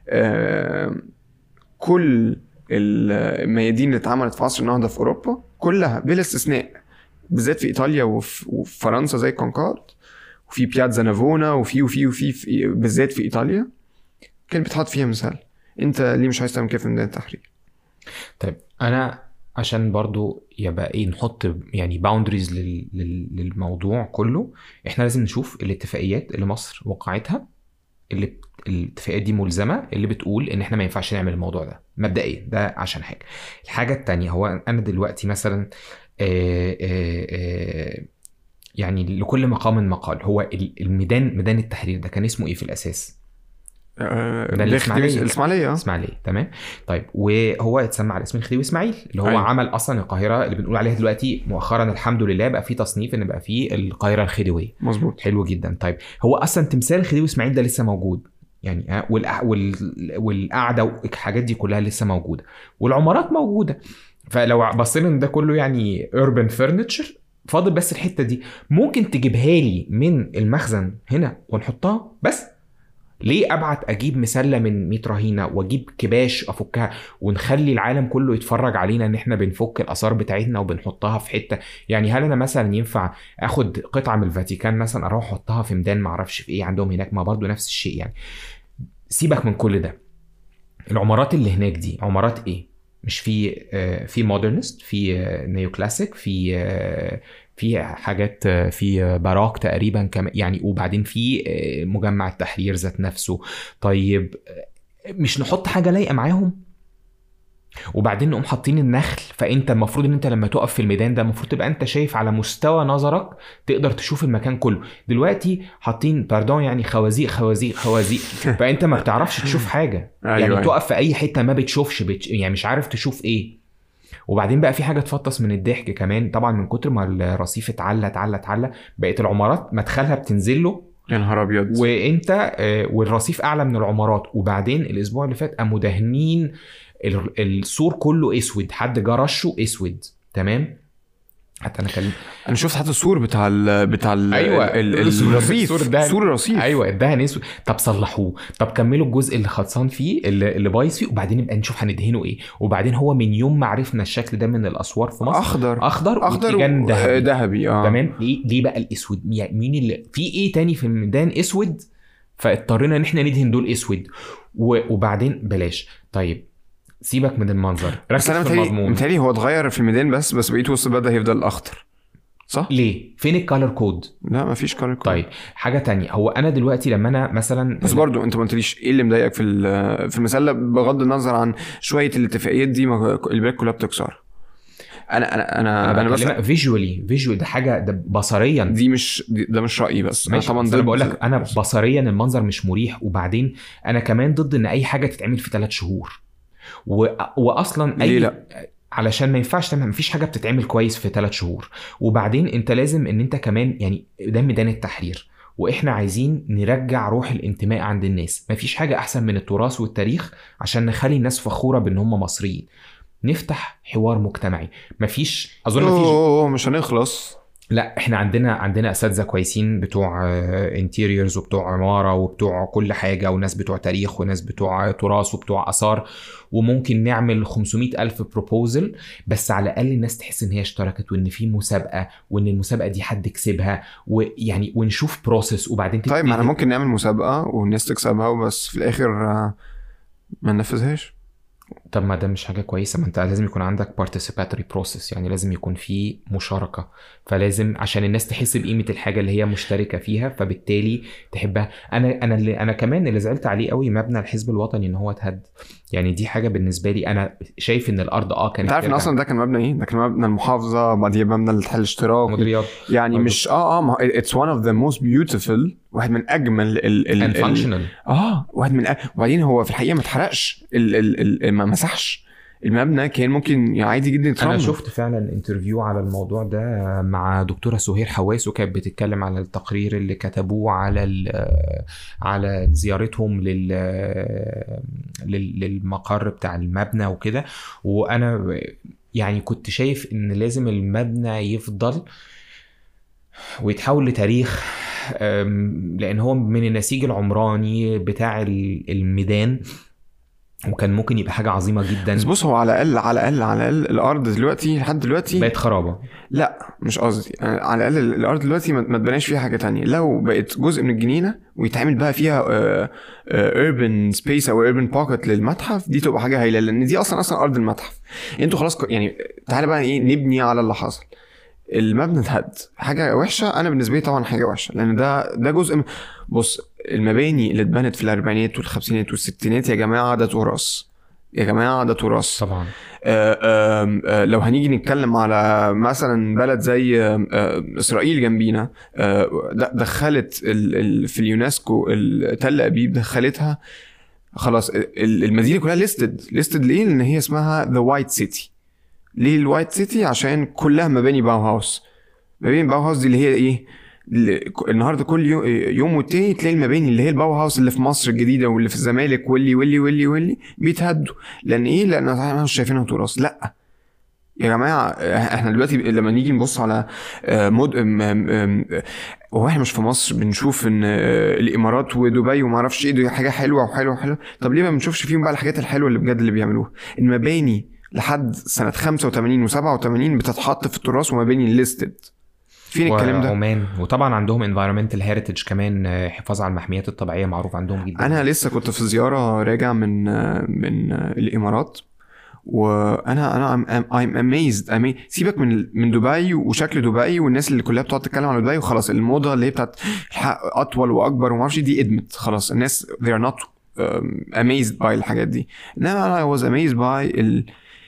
كل الميادين اللي اتعملت في عصر النهضة في أوروبا كلها بلا استثناء بالذات في إيطاليا وفي, وفي فرنسا زي كونكورد وفي بيازا نافونا وفي وفي وفي في بالذات في إيطاليا كان بيتحط فيها مثال أنت ليه مش عايز تعمل كده في ميدان التحرير؟ طيب انا عشان برضو يبقى ايه نحط يعني باوندريز للموضوع كله احنا لازم نشوف الاتفاقيات اللي مصر وقعتها اللي بت- الاتفاقيات دي ملزمه اللي بتقول ان احنا ما ينفعش نعمل الموضوع ده مبدئيا ده عشان حاجه الحاجه التانية هو انا دلوقتي مثلا آه، آه، آه، يعني لكل مقام مقال هو ال- الميدان ميدان التحرير ده كان اسمه ايه في الاساس آه، ده الإسماعيلية. الإسماعيلية آه. اسماعيليه تمام طيب وهو اتسمى على اسم الخديوي اسماعيل اللي هو أيوة. عمل اصلا القاهره اللي بنقول عليها دلوقتي مؤخرا الحمد لله بقى في تصنيف ان بقى في القاهره الخديويه مظبوط حلو جدا طيب هو اصلا تمثال الخديوي اسماعيل ده لسه موجود يعني ها والأ- وال... والقعده والحاجات دي كلها لسه موجوده والعمارات موجوده فلو بصينا ان ده كله يعني urban furniture فاضل بس الحته دي ممكن تجيبها لي من المخزن هنا ونحطها بس ليه ابعت اجيب مسله من 100 رهينه واجيب كباش افكها ونخلي العالم كله يتفرج علينا ان احنا بنفك الاثار بتاعتنا وبنحطها في حته يعني هل انا مثلا ينفع اخد قطعه من الفاتيكان مثلا اروح احطها في ميدان ما اعرفش في ايه عندهم هناك ما برضو نفس الشيء يعني سيبك من كل ده العمارات اللي هناك دي عمارات ايه مش في آه، في مودرنست في نيو كلاسيك في آه، في حاجات آه، في آه، باراك تقريبا كمان يعني وبعدين في آه، مجمع التحرير ذات نفسه طيب آه، مش نحط حاجه لايقه معاهم وبعدين نقوم حاطين النخل فانت المفروض ان انت لما تقف في الميدان ده المفروض تبقى انت شايف على مستوى نظرك تقدر تشوف المكان كله دلوقتي حاطين باردون يعني خوازيق خوازيق خوازيق فانت ما بتعرفش تشوف حاجه أيوة، يعني أيوة. تقف في اي حته ما بتشوفش بت... يعني مش عارف تشوف ايه وبعدين بقى في حاجه تفطس من الضحك كمان طبعا من كتر ما الرصيف اتعلى اتعلى اتعلى بقت العمارات مدخلها بتنزل له يا نهار أبيض وانت آه، والرصيف اعلى من العمارات وبعدين الاسبوع اللي فات قاموا داهنين ال- السور كله اسود حد جه رشه اسود تمام حتى انا كلمت انا شفت حتى السور بتاع ال بتاع ال أيوة، ال- ال- السور- الرصيف السور ده- سور الرصيف ايوه الدهن اسود طب صلحوه طب كملوا الجزء اللي خلصان فيه اللي, اللي بايظ فيه وبعدين نبقى نشوف هندهنه ايه وبعدين هو من يوم ما عرفنا الشكل ده من الاسوار في مصر اخضر اخضر اخضر واتجاه و- ذهبي ذهبي اه تمام ليه ليه بقى الاسود يعني مين اللي في ايه تاني في الميدان اسود فاضطرينا ان احنا ندهن دول اسود و- وبعدين بلاش طيب سيبك من المنظر بس ركز انا في متهيألي المضمون متهيألي هو اتغير في الميدان بس بس بقيت وسط البلد هيفضل اخضر صح؟ ليه فين الكالر كود لا مفيش كاري كود طيب حاجه تانية هو انا دلوقتي لما انا مثلا بس برضو انت ما قلتليش ايه اللي مضايقك في ال- في المسله بغض النظر عن شويه الاتفاقيات دي ما البلاد كلها بتكسر انا انا انا انا انا بس بكلمك فيجوالي فيجوال ده حاجه ده بصريا دي مش دي ده مش رايي بس ماشي انا طبعا طبعا انا ضد بقول لك انا بصريا المنظر مش مريح وبعدين انا كمان ضد ان اي حاجه تتعمل في ثلاث شهور و... واصلا اي ليه لا؟ علشان ما ينفعش تعمل مفيش حاجه بتتعمل كويس في ثلاث شهور وبعدين انت لازم ان انت كمان يعني ده ميدان التحرير واحنا عايزين نرجع روح الانتماء عند الناس مفيش حاجه احسن من التراث والتاريخ عشان نخلي الناس فخوره بان هم مصريين نفتح حوار مجتمعي مفيش اظن مفيش اوه مش هنخلص لا احنا عندنا عندنا اساتذه كويسين بتوع انتيريورز وبتوع عماره وبتوع كل حاجه وناس بتوع تاريخ وناس بتوع تراث وبتوع اثار وممكن نعمل 500 الف بروبوزل بس على الاقل الناس تحس ان هي اشتركت وان في مسابقه وان المسابقه دي حد كسبها ويعني ونشوف بروسيس وبعدين طيب ما احنا ممكن نعمل مسابقه والناس تكسبها وبس في الاخر آه، ما ننفذهاش طب ما ده مش حاجه كويسه ما انت لازم يكون عندك participatory process يعني لازم يكون في مشاركه فلازم عشان الناس تحس بقيمه الحاجه اللي هي مشتركه فيها فبالتالي تحبها انا انا اللي انا كمان اللي زعلت عليه قوي مبنى الحزب الوطني ان هو اتهد يعني دي حاجه بالنسبه لي انا شايف ان الارض اه كانت انت عارف ان اصلا ده كان مبنى ايه؟ ده كان مبنى المحافظه بعدين مبنى الاشتراك مديريات يعني برضو. مش اه اه اتس ون اوف ذا موست بيوتيفول واحد من اجمل ال ال and functional اه واحد من وبعدين هو في الحقيقه ما اتحرقش ال ال ال ما مسحش المبنى كان ممكن عادي جدا يترمم انا شفت فعلا انترفيو على الموضوع ده مع دكتوره سهير حواس وكانت بتتكلم على التقرير اللي كتبوه على على زيارتهم لل للمقر بتاع المبنى وكده وانا يعني كنت شايف ان لازم المبنى يفضل ويتحول لتاريخ لان هو من النسيج العمراني بتاع الميدان وكان ممكن يبقى حاجه عظيمه جدا بس بص هو على الاقل على الاقل على الاقل الارض دلوقتي لحد دلوقتي بقت خرابه لا مش قصدي على الاقل الارض دلوقتي ما تبناش فيها حاجه تانية لو بقت جزء من الجنينه ويتعمل بقى فيها اوربن سبيس او اوربن بوكيت للمتحف دي تبقى حاجه هايله لان دي اصلا اصلا ارض المتحف انتوا خلاص يعني تعالى بقى ايه نبني على اللي حصل المبنى اتهد حاجه وحشه انا بالنسبه لي طبعا حاجه وحشه لان ده ده جزء من بص المباني اللي اتبنت في الاربعينات والخمسينات والستينات يا جماعه ده تراث يا جماعه ده تراث طبعا آآ آآ لو هنيجي نتكلم على مثلا بلد زي اسرائيل جنبينا دخلت في اليونسكو تل ابيب دخلتها خلاص المدينه كلها ليستد ليستد ليه لان هي اسمها ذا وايت سيتي ليه الوايت سيتي عشان كلها مباني باو هاوس مباني باو هاوس دي اللي هي ايه النهارده كل يوم والتاني تلاقي المباني اللي هي الباو هاوس اللي في مصر الجديده واللي في الزمالك واللي واللي واللي واللي بيتهدوا لان ايه؟ لان احنا مش شايفينها تراث لا يا جماعه احنا دلوقتي لما نيجي نبص على مود هو احنا مش في مصر بنشوف ان الامارات ودبي وما اعرفش ايه دي حاجه حلوه وحلوه وحلوه طب ليه ما بنشوفش فيهم بقى الحاجات الحلوه اللي بجد اللي بيعملوها المباني لحد سنه 85 و87 بتتحط في التراث ومباني ليستد فين الكلام ده؟ عمان وطبعا عندهم انفايرمنتال هيريتج كمان حفاظ على المحميات الطبيعيه معروف عندهم جدا انا لسه كنت في زياره راجع من من الامارات وانا انا I'm amazed I mean سيبك من من دبي وشكل دبي والناس اللي كلها بتقعد تتكلم على دبي وخلاص الموضه اللي هي بتاعت اطول واكبر وما اعرفش دي ادمت خلاص الناس they are not um, amazed by الحاجات دي انما انا I was amazed by ال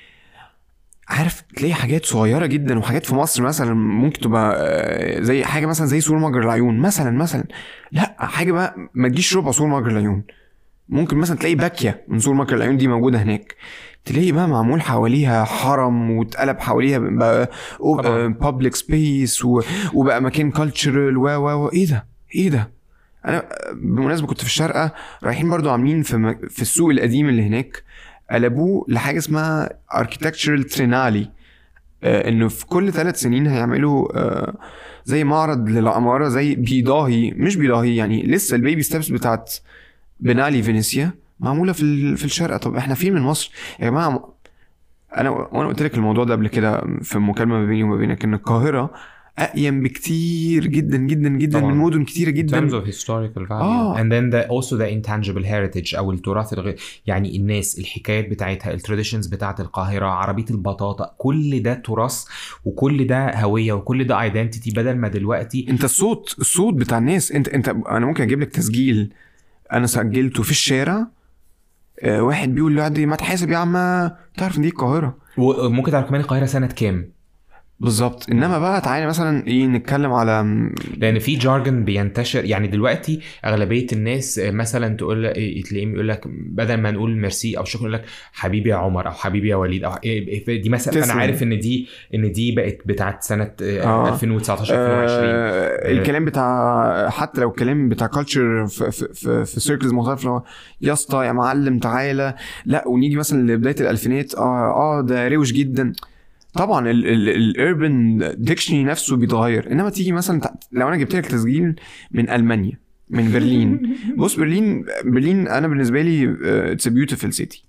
عارف تلاقي حاجات صغيره جدا وحاجات في مصر مثلا ممكن تبقى زي حاجه مثلا زي سور مجرى العيون مثلا مثلا لا حاجه بقى ما تجيش ربع سور مجرى العيون ممكن مثلا تلاقي باكيه من سور مجرى العيون دي موجوده هناك تلاقي بقى معمول حواليها حرم واتقلب حواليها بقى بابليك سبيس وبقى مكان كالتشرال و و ايه ده ايه ده انا بالمناسبه كنت في الشارقه رايحين برضو عاملين في, في السوق القديم اللي هناك قلبوه لحاجه اسمها اركيتكتشرال ترينالي آه انه في كل ثلاث سنين هيعملوا آه زي معرض للعماره زي بيضاهي مش بيضاهي يعني لسه البيبي ستيبس بتاعت بنالي فينيسيا معموله في في الشارقه طب احنا فين من مصر يا جماعه انا وانا قلت لك الموضوع ده قبل كده في مكالمه ما بيني وما بينك ان القاهره اقيم بكتير جدا جدا جدا طبعا. من مدن كتيره جدا in terms of historical value آه. and then the also the intangible heritage او التراث الغير يعني الناس الحكايات بتاعتها التراديشنز بتاعت القاهره عربيه البطاطا كل ده تراث وكل ده هويه وكل ده ايدنتيتي بدل ما دلوقتي انت الصوت الصوت بتاع الناس انت انت انا ممكن اجيب لك تسجيل انا سجلته في الشارع آه واحد بيقول لوحدي ما تحاسب يا عم تعرف ان دي القاهره وممكن تعرف كمان القاهره سنه كام بالظبط انما بقى تعالى مثلا ايه نتكلم على لان في جارجن بينتشر يعني دلوقتي اغلبيه الناس مثلا تقول تلاقيهم يقول لك بدل ما نقول ميرسي او شكرا يقول لك حبيبي يا عمر او حبيبي يا وليد او دي مثلا انا عارف ان دي ان دي بقت بتاعت سنه آه. 2019 2020 آه الكلام بتاع حتى لو الكلام بتاع كلتشر في في في, في سيركلز مختلفه يا اسطى يا معلم تعالى لا ونيجي مثلا لبدايه الالفينات اه اه ده روش جدا طبعا الاربن ديكشنري نفسه بيتغير انما تيجي مثلا تع- لو انا جبت لك تسجيل من المانيا من برلين بص برلين برلين انا بالنسبه لي اتس ا بيوتيفول سيتي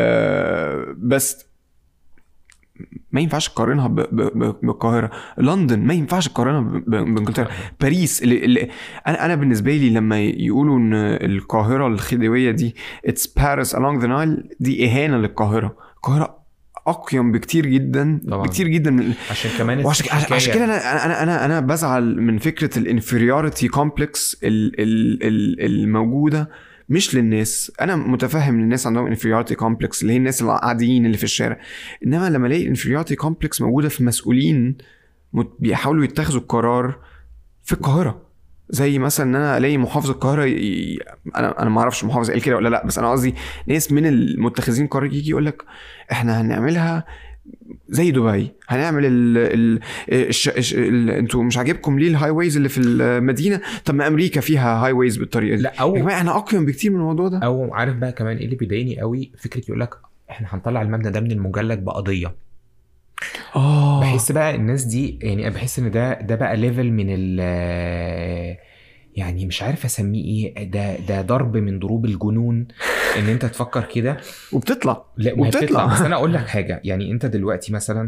بس ما ينفعش تقارنها ب- ب- ب- بالقاهره لندن ما ينفعش تقارنها ب- ب- بانجلترا باريس اللي, اللي انا انا بالنسبه لي لما يقولوا ان القاهره الخديويه دي اتس باريس along ذا نايل دي اهانه للقاهره القاهره اقيم بكتير جدا طبعاً. بكتير جدا من عشان كمان وعشان عشان- عشان الحكاية- كده انا انا انا انا بزعل من فكره الانفيريورتي كومبلكس الموجوده مش للناس انا متفهم ان الناس عندهم انفيريورتي كومبلكس اللي هي الناس العاديين اللي في الشارع انما لما الاقي انفيريورتي كومبلكس موجوده في مسؤولين مت- بيحاولوا يتخذوا القرار في القاهره زي مثلا ان انا الاقي محافظ القاهره ي... انا انا ما اعرفش محافظ قال كده ولا لا بس انا قصدي ناس من المتخذين القرار يجي يقول لك احنا هنعملها زي دبي هنعمل ال ال الش... الش... ال... انتوا مش عاجبكم ليه الهاي ويز اللي في المدينه طب ما امريكا فيها هاي ويز بالطريقه دي لا او يا جماعه احنا اقيم بكتير من الموضوع ده او عارف بقى كمان ايه اللي بيضايقني قوي فكره يقول لك احنا هنطلع المبنى ده من المجلد بقضيه اه بحس بقى الناس دي يعني انا بحس ان ده ده بقى ليفل من ال يعني مش عارف اسميه ايه ده ده ضرب من ضروب الجنون ان انت تفكر كده وبتطلع لا ما هي وبتطلع. بتطلع بس انا اقول لك حاجه يعني انت دلوقتي مثلا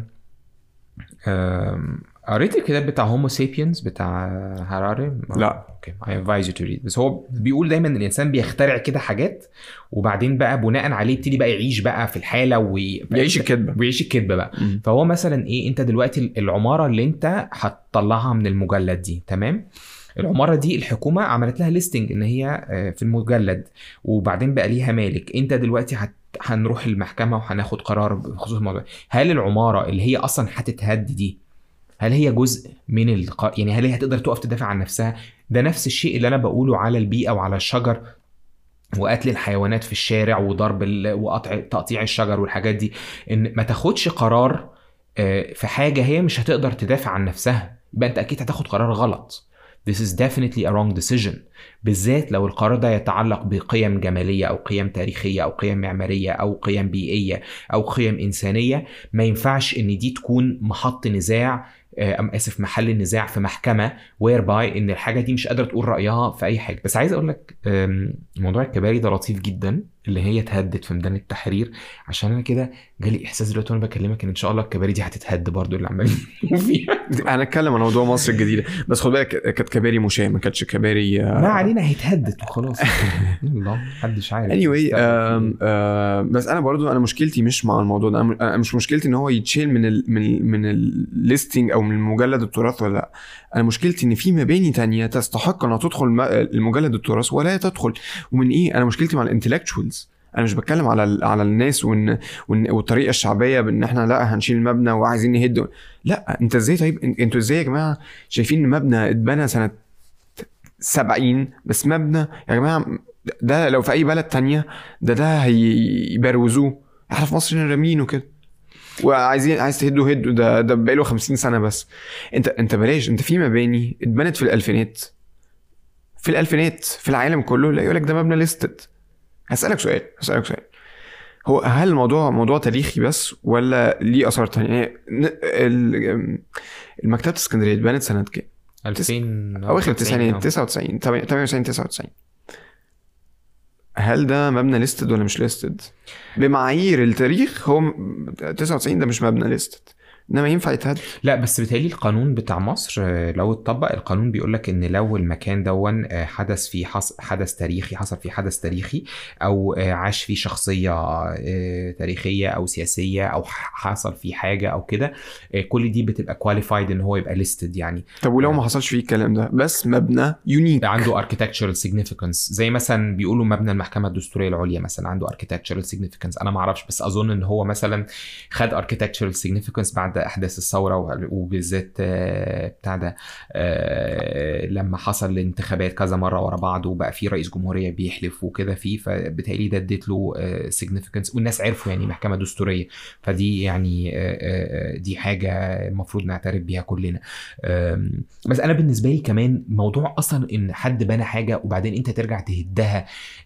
آم، قريت الكتاب بتاع هومو سيبينز بتاع هاراري لا. اوكي اي ادفايز يو تو ريد بس هو بيقول دايما ان الانسان بيخترع كده حاجات وبعدين بقى بناء عليه يبتدي بقى يعيش بقى في الحاله وي... يعيش الكذبه ويعيش الكذبه بقى مم. فهو مثلا ايه انت دلوقتي العماره اللي انت هتطلعها من المجلد دي تمام العماره دي الحكومه عملت لها ليستنج ان هي آه، في المجلد وبعدين بقى ليها مالك انت دلوقتي هت هنروح المحكمه وهناخد قرار بخصوص الموضوع هل العماره اللي هي اصلا هتتهد دي هل هي جزء من الق... يعني هل هي هتقدر تقف تدافع عن نفسها ده نفس الشيء اللي انا بقوله على البيئه وعلى الشجر وقتل الحيوانات في الشارع وضرب ال... وقطع تقطيع الشجر والحاجات دي ان ما تاخدش قرار آه، في حاجه هي مش هتقدر تدافع عن نفسها يبقى انت اكيد هتاخد قرار غلط This is definitely a wrong decision بالذات لو القرار ده يتعلق بقيم جمالية أو قيم تاريخية أو قيم معمارية أو قيم بيئية أو قيم إنسانية ما ينفعش إن دي تكون محط نزاع آه، أم آسف محل النزاع في محكمة whereby إن الحاجة دي مش قادرة تقول رأيها في أي حاجة بس عايز أقول لك آم، موضوع الكباري ده لطيف جدا اللي هي اتهدت في ميدان التحرير عشان أنا كده جالي إحساس دلوقتي وأنا بكلمك إن إن شاء الله الكباري دي هتتهد برضو اللي عمالين فيها هنتكلم عن موضوع مصر الجديده بس خد بالك كانت كباري مشاه ما كانتش كباري آه، ما علينا هيتهدت وخلاص يلا محدش عارف anyway مستقبل um, uh, بس انا برضو انا مشكلتي مش مع الموضوع ده انا أنا مش مشكلتي ان هو يتشيل من ال من ال من الليستنج او من مجلد التراث ولا لا انا مشكلتي ان في مباني تانية تستحق انها تدخل م- المجلد التراث ولا تدخل ومن ايه انا مشكلتي مع الانتلكتشوالز انا مش بتكلم على ال- على الناس وإن وإن والطريقه الشعبيه بان احنا لا هنشيل المبنى وعايزين نهد لا انت ازاي طيب إن- انتوا ازاي يا جماعه شايفين ان مبنى اتبنى سنه 70 بس مبنى يا جماعه ده لو في اي بلد تانية ده ده هيبروزوه احنا في مصر هنا رامينه كده وعايزين عايز تهدوا هدوا ده ده بقاله 50 سنه بس انت انت بلاش انت في مباني اتبنت في الالفينات في الالفينات في العالم كله لا يقول لك ده مبنى ليستد هسالك سؤال هسالك سؤال هو هل الموضوع موضوع تاريخي بس ولا ليه اثار تانية يعني ن- ال- المكتبه اسكندريه اتبنت سنه كام؟ 2000 اواخر التسعينات آه. 99 98 99 هل ده مبنى ليستد ولا مش ليستد؟ بمعايير التاريخ هو م- 99 ده مش مبنى ليستد انما ينفع يتهد لا بس بيتهيألي القانون بتاع مصر آه، لو اتطبق القانون بيقول لك ان لو المكان دون آه، حدث فيه حص- حدث تاريخي حصل فيه حدث تاريخي او آه، عاش فيه شخصيه آه، تاريخيه او سياسيه او ح- حصل فيه حاجه او كده آه، كل دي بتبقى كواليفايد ان هو يبقى ليستد يعني طب ولو ما حصلش فيه الكلام ده بس مبنى يونيك عنده architectural significance زي مثلا بيقولوا مبنى المحكمه الدستوريه العليا مثلا عنده architectural significance انا ما اعرفش بس اظن ان هو مثلا خد architectural significance بعد احداث الثوره وه- وبالذات آه، بتاع ده آه، لما حصل الانتخابات كذا مره ورا بعض وبقى في رئيس جمهوريه بيحلف وكده فيه فبالتالي ده اديت له آه، significance والناس عرفوا يعني محكمه دستوريه فدي يعني آه، آه، آه، دي حاجه المفروض نعترف بيها كلنا آم، بس انا بالنسبه لي كمان موضوع اصلا ان حد بنى حاجه وبعدين انت ترجع تهدها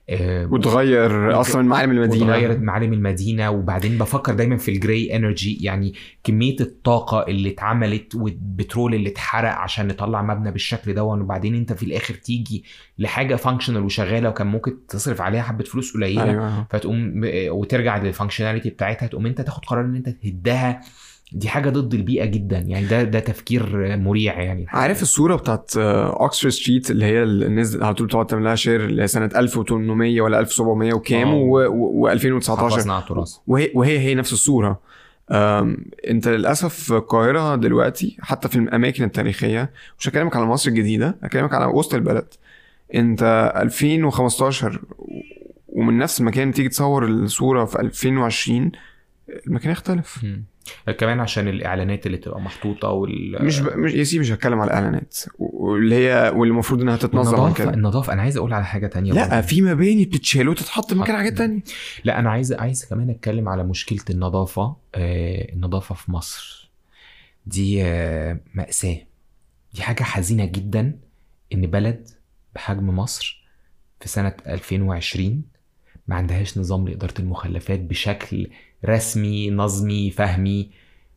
آه، وتغير اصلا معالم المدينه وتغيرت معالم المدينه وبعدين بفكر دايما في الجراي انرجي يعني كميه الطاقه اللي اتعملت والبترول اللي اتحرق عشان نطلع مبنى بالشكل ده وبعدين انت في الاخر تيجي لحاجه فانكشنال وشغاله وكان ممكن تصرف عليها حبه فلوس قليله ايوه فتقوم وترجع للفانكشناليتي بتاعتها تقوم انت تاخد قرار ان انت تهدها دي حاجه ضد البيئه جدا يعني ده ده تفكير مريع يعني عارف الصوره بتاعت اوكسفورد ستريت اللي هي الناس على طول بتقعد تعمل لها شير اللي هي سنه 1800 ولا 1700 وكام آه. و2019 حافظنا على التراث وهي وهي هي نفس الصوره أم، انت للاسف في القاهره دلوقتي حتى في الاماكن التاريخيه مش هكلمك على مصر الجديده هكلمك على وسط البلد انت 2015 ومن نفس المكان تيجي تصور الصوره في 2020 المكان يختلف مم. كمان عشان الاعلانات اللي تبقى محطوطه وال مش ب... مش يا سيدي مش هتكلم على الاعلانات واللي هي واللي المفروض انها تتنظم عن النظافه كده النظافه انا عايز اقول على حاجه تانية لا برضه. في مباني بتتشال وتتحط مكان حاجات تانية لا انا عايز عايز كمان اتكلم على مشكله النظافه آه النظافه في مصر دي آه ماساه دي حاجه حزينه جدا ان بلد بحجم مصر في سنه 2020 ما عندهاش نظام لاداره المخلفات بشكل رسمي نظمي فهمي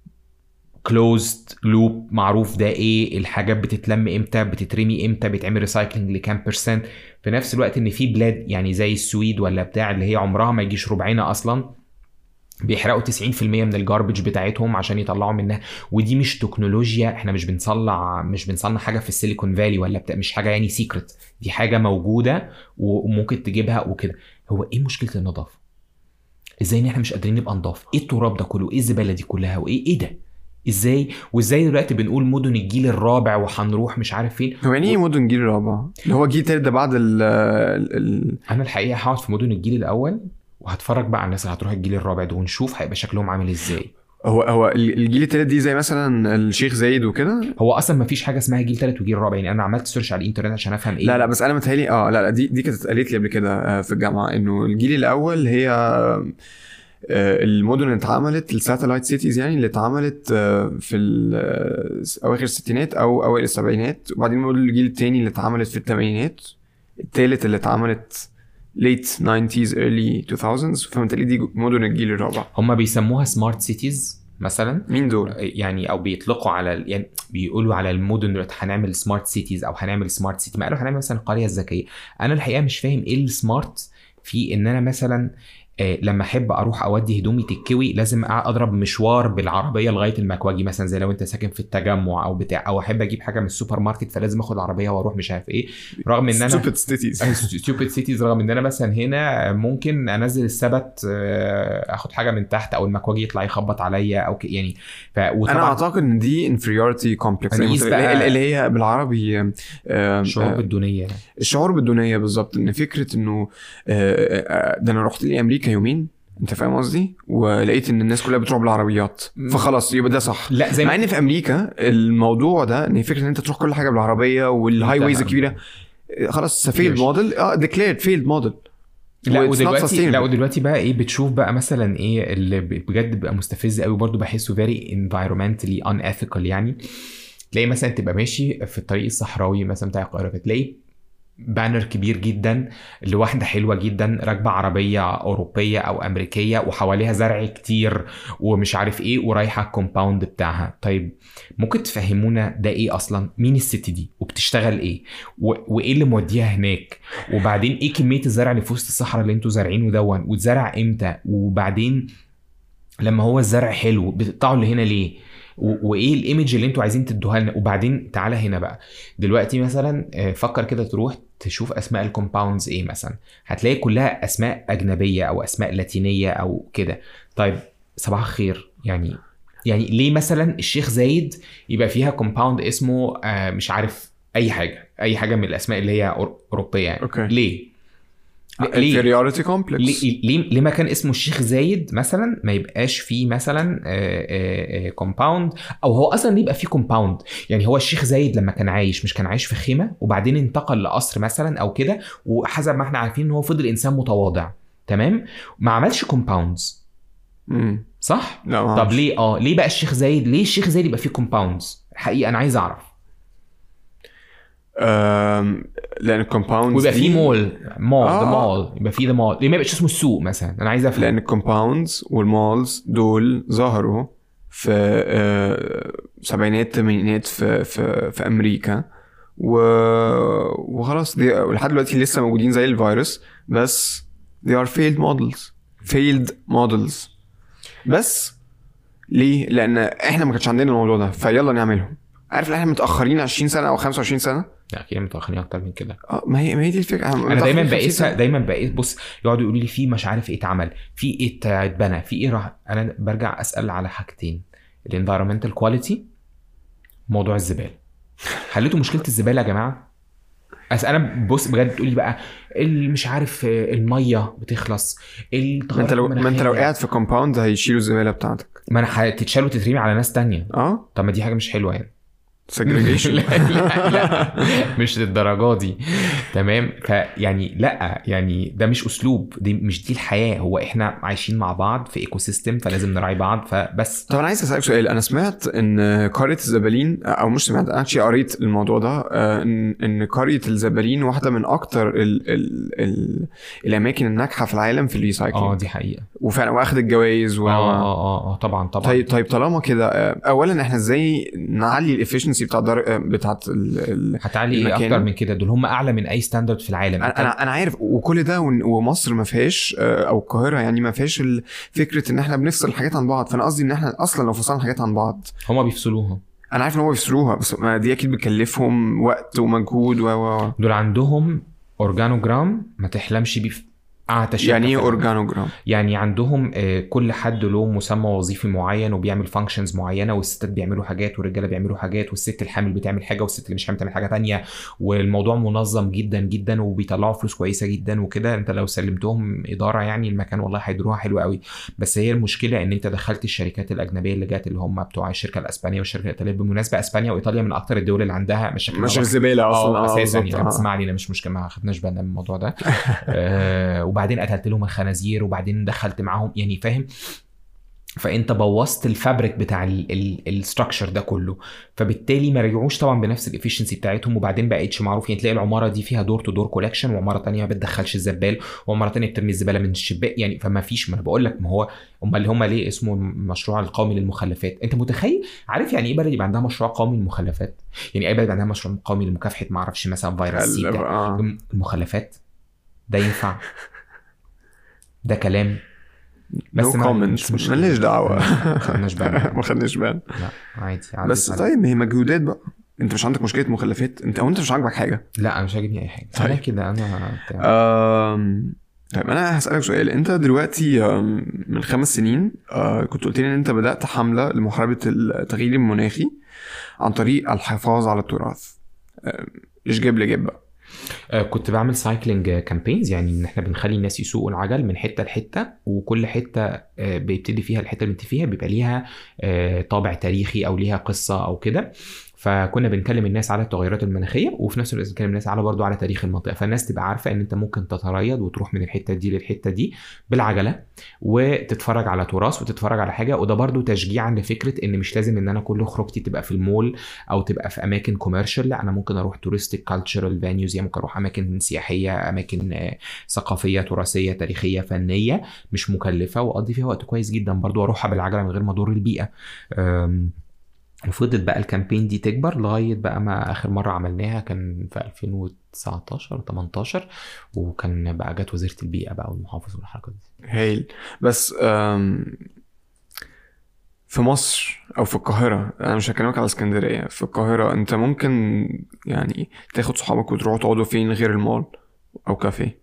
كلوزد لوب معروف ده ايه الحاجات بتتلم امتى بتترمي امتى بيتعمل ريسايكلينج لكام بيرسنت في نفس الوقت ان في بلاد يعني زي السويد ولا بتاع اللي هي عمرها ما يجيش ربعنا اصلا بيحرقوا 90% من الجاربج بتاعتهم عشان يطلعوا منها ودي مش تكنولوجيا احنا مش بنصنع مش بنصنع حاجه في السيليكون فالي ولا بتاع مش حاجه يعني سيكرت دي حاجه موجوده وممكن تجيبها وكده هو ايه مشكله النظافه ازاي ان احنا مش قادرين نبقى نضاف ايه التراب ده كله ايه الزباله دي كلها وايه ايه ده ازاي وازاي دلوقتي بنقول مدن الجيل الرابع وهنروح مش عارف فين هو يعني ايه مدن جيل رابع؟ اللي هو جيل تالت ده بعد ال ال- ال انا الحقيقه هقعد في مدن الجيل الاول وهتفرج بقى على الناس اللي هتروح الجيل الرابع ده ونشوف هيبقى شكلهم عامل ازاي هو هو ال- الجيل التالت دي زي مثلا الشيخ زايد وكده هو اصلا ما فيش حاجه اسمها جيل ثالث وجيل رابع يعني انا عملت سيرش على الانترنت عشان افهم ايه لا لا بس انا متهيألي اه لا لا دي دي كانت اتقالت لي قبل كده آه، في الجامعه انه الجيل الاول هي آه، المدن اللي اتعملت الساتلايت سيتيز يعني اللي اتعملت آه، في ال- آه، اواخر الستينات او اوائل السبعينات وبعدين مدن الجيل التاني اللي اتعملت في الثمانينات التالت اللي اتعملت late 90s early 2000s فمتهيألي دي مدن الجيل الرابع هم بيسموها سمارت سيتيز مثلا مين دول؟ يعني او بيطلقوا على ال- يعني بيقولوا على المدن دلوقتي هنعمل سمارت سيتيز او هنعمل سمارت سيتي ما قالوا هنعمل مثلا القريه الذكيه انا الحقيقه مش فاهم ايه السمارت في ان انا مثلا آه، لما احب اروح اودي هدومي تتكوي لازم اضرب مشوار بالعربيه لغايه المكواجي مثلا زي لو انت ساكن في التجمع او بتاع او احب اجيب حاجه من السوبر ماركت فلازم اخد عربيه واروح مش عارف ايه رغم ان انا stupid cities ستوبid سيتيز رغم ان انا مثلا هنا ممكن انزل السبت آه، اخد حاجه من تحت او المكواجي يطلع يخبط عليا او ك- يعني ف... انا وطبعا اعتقد ان دي inferiority complex نقيس يعني بقى- اللي هي بالعربي آه، آه، شعور آه، بالدونيه الشعور بالدونيه بالظبط ان فكره انه آه، آه، ده انا رحت لي امريكا يومين انت فاهم قصدي ولقيت ان الناس كلها بتروح بالعربيات مم. فخلاص يبقى ده صح لا زي مع ما ان في امريكا الموضوع ده ان فكره ان انت تروح كل حاجه بالعربيه والهاي ويز الكبيره آه، خلاص فيلد ماشي. موديل اه ديكليرد فيلد موديل لا ودلوقتي لا ودلوقتي بقى ايه بتشوف بقى مثلا ايه اللي ب- بجد بقى مستفز قوي برضو بحسه very environmentally unethical يعني تلاقي مثلا تبقى ماشي في الطريق الصحراوي مثلا بتاع القاهره فتلاقي بانر كبير جدا لواحده حلوه جدا راكبه عربيه اوروبيه او امريكيه وحواليها زرع كتير ومش عارف ايه ورايحه الكومباوند بتاعها طيب ممكن تفهمونا ده ايه اصلا مين الست دي وبتشتغل ايه و... وايه اللي موديها هناك وبعدين ايه كميه الزرع اللي في وسط الصحراء اللي انتوا زارعينه دون واتزرع امتى وبعدين لما هو الزرع حلو بتقطعوا اللي هنا ليه و- وايه الايمج اللي انتوا عايزين تدوها لنا وبعدين تعالى هنا بقى دلوقتي مثلا آه، فكر كده تروح تشوف اسماء الكومباوندز ايه مثلا هتلاقي كلها اسماء اجنبيه او اسماء لاتينيه او كده طيب صباح الخير يعني يعني ليه مثلا الشيخ زايد يبقى فيها كومباوند اسمه آه، مش عارف اي حاجه اي حاجه من الاسماء اللي هي أور- اوروبيه يعني أوكي. ليه ليه inferiority complex ليه ليه ليه ما كان اسمه الشيخ زايد مثلا ما يبقاش فيه مثلا كومباوند او هو اصلا ليه يبقى فيه كومباوند يعني هو الشيخ زايد لما كان عايش مش كان عايش في خيمه وبعدين انتقل لقصر مثلا او كده وحسب ما احنا عارفين ان هو فضل انسان متواضع تمام ما عملش كومباوندز مم. صح لا ما طب أعرفش. ليه اه ليه بقى الشيخ زايد ليه الشيخ زايد يبقى فيه كومباوندز حقيقه انا عايز اعرف آم، لان الكومباوندز ويبقى في مول مول ذا آه. مول يبقى في ذا مول ليه ما يبقاش اسمه السوق مثلا انا عايز افهم لان الكومباوندز والمالز دول ظهروا في آه، سبعينات تمانينات في في في امريكا و... وخلاص دي لحد دلوقتي لسه موجودين زي الفيروس بس they are failed models failed models بس ليه؟ لان احنا ما كانش عندنا الموضوع ده فيلا نعملهم عارف ان احنا متاخرين 20 سنه او 25 سنه لا اكيد متاخرين اكتر من كده اه ما هي ما هي دي الفكره انا دايما متأخرين 50 بقيسها سنة. دايما بقيس بص يقعدوا يقولوا لي في مش عارف ايه اتعمل في ايه اتبنى في ايه راح انا برجع اسال على حاجتين الانفايرمنتال كواليتي موضوع الزباله حليتوا مشكله الزباله يا جماعه أس انا بص بجد تقول لي بقى ال- مش عارف آه، الميه بتخلص ما التغيرات انت لو ما انت لو المناخية. قاعد في كومباوند هيشيلوا الزباله بتاعتك ما انا هتتشال وتترمي على ناس تانية اه طب ما دي حاجه مش حلوه يعني segregation لا, لا, لا مش للدرجه دي تمام فيعني لا يعني ده مش اسلوب دي مش دي الحياه هو احنا عايشين مع بعض في ايكو سيستم فلازم نراعي بعض فبس طب انا عايز اسالك سؤال انا سمعت ان قريه الزبالين او مش سمعت انا actually قريت الموضوع ده آه، ان ان قريه الزبالين واحده من اكتر ال ال ال الاماكن الناجحه في العالم في اه الريسايكلينج دي حقيقه وفعلا واخدت الجوائز و اه اه اه, آه طبعا طبعا طيب طيب طالما كده آه، اولا احنا ازاي نعلي الافشنسي بتاع در... آه، بتاعت ال... ال... هتعلي ايه المكان. اكتر من كده دول هم اعلى من اي ستاندرد في العالم انا انا انا عارف وكل ده ون- ومصر ما فيهاش آه، او القاهره يعني ما فيهاش ال- فكره ان احنا بنفصل الحاجات عن بعض فانا قصدي ان احنا اصلا لو فصلنا الحاجات عن بعض هم بيفصلوها انا عارف ان هم بيفصلوها بس ما دي اكيد بتكلفهم وقت ومجهود و و و. دول عندهم اورجانوجرام ما تحلمش بيه في اعتى شركة يعني ايه في العالم. اورجانوجرام يعني عندهم آه، كل حد له مسمى وظيفي معين وبيعمل فانكشنز معينه والستات بيعملوا حاجات والرجاله بيعملوا حاجات والست الحامل بتعمل حاجه والست اللي مش حامل بتعمل حاجه تانية والموضوع منظم جدا جدا وبيطلعوا فلوس كويسه جدا وكده انت لو سلمتهم اداره يعني المكان والله هيدروها حلو قوي بس هي المشكله ان انت دخلت الشركات الاجنبيه اللي جات اللي هم بتوع الشركه الاسبانيه والشركه الايطاليه بالمناسبه اسبانيا وايطاليا من اكتر الدول اللي عندها مشاكل مش مع بعض. الزباله اصلا اه اساسا بالظبط، يعني آه. بس ما علينا مش مشكله ما خدناش بالنا من الموضوع ده آه وبعدين قتلت لهم الخنازير وبعدين دخلت معاهم يعني فاهم فانت بوظت الفابريك بتاع الستراكشر ده كله فبالتالي ما رجعوش طبعا بنفس الافشنسي بتاعتهم وبعدين بقتش معروف يعني تلاقي العماره دي فيها دور تو دور كولكشن وعماره تانية ما بتدخلش الزبال وعماره تانية بترمي الزباله من الشباك يعني فما فيش ما انا بقول لك ما هو هم اللي هم ليه اسمه المشروع القومي للمخلفات انت متخيل عارف يعني ايه بلد يبقى عندها مشروع قومي للمخلفات يعني اي بلد عندها مشروع قومي لمكافحه ما اعرفش مثلا فيروس سي ال- ده آه. المخلفات ده ينفع ده كلام نو ما- كومنت مش مشكلة. مالناش دعوه ما خدناش بالنا. ما خدناش بالنا لا عادي عادي بس عادي. طيب ما هي مجهودات بقى انت مش عندك مشكله مخلفات انت او انت مش عاجبك حاجه لا انا مش عاجبني اي حاجه طيب. انا كده انا بتاع. آم، طيب انا هسألك سؤال انت دلوقتي آم، من خمس سنين آه، كنت قلت لي ان انت بدأت حملة لمحاربة التغيير المناخي عن طريق الحفاظ على التراث آم، ايش جاب لي جاب بقى آه، كنت بعمل سايكلينج كامبينز يعني ان احنا بنخلي الناس يسوقوا العجل من حته لحته وكل حته آه، بيبتدي فيها الحته اللي انت فيها بيبقى ليها آه، طابع تاريخي او ليها قصه او كده فكنا بنكلم الناس على التغيرات المناخيه وفي نفس الوقت بنكلم الناس على برضو على تاريخ المنطقه فالناس تبقى عارفه ان انت ممكن تتريض وتروح من الحته دي للحته دي بالعجله وتتفرج على تراث وتتفرج على حاجه وده برضو تشجيعا لفكره ان مش لازم ان انا كل خروجتي تبقى في المول او تبقى في اماكن كوميرشال لا انا ممكن اروح تورستيك كالتشرال فانيوز يعني ممكن اروح اماكن سياحيه اماكن آه، ثقافيه تراثيه تاريخيه فنيه مش مكلفه واقضي فيها وقت كويس جدا برضو واروحها بالعجله من غير ما اضر البيئه أم، وفضلت بقى الكامبين دي تكبر لغايه بقى ما اخر مره عملناها كان في 2019 18 وكان بقى جت وزيره البيئه بقى والمحافظ والحركات دي هايل بس آم، في مصر او في القاهرة انا مش هكلمك على اسكندرية في القاهرة انت ممكن يعني تاخد صحابك وتروحوا تقعدوا فين غير المول او كافيه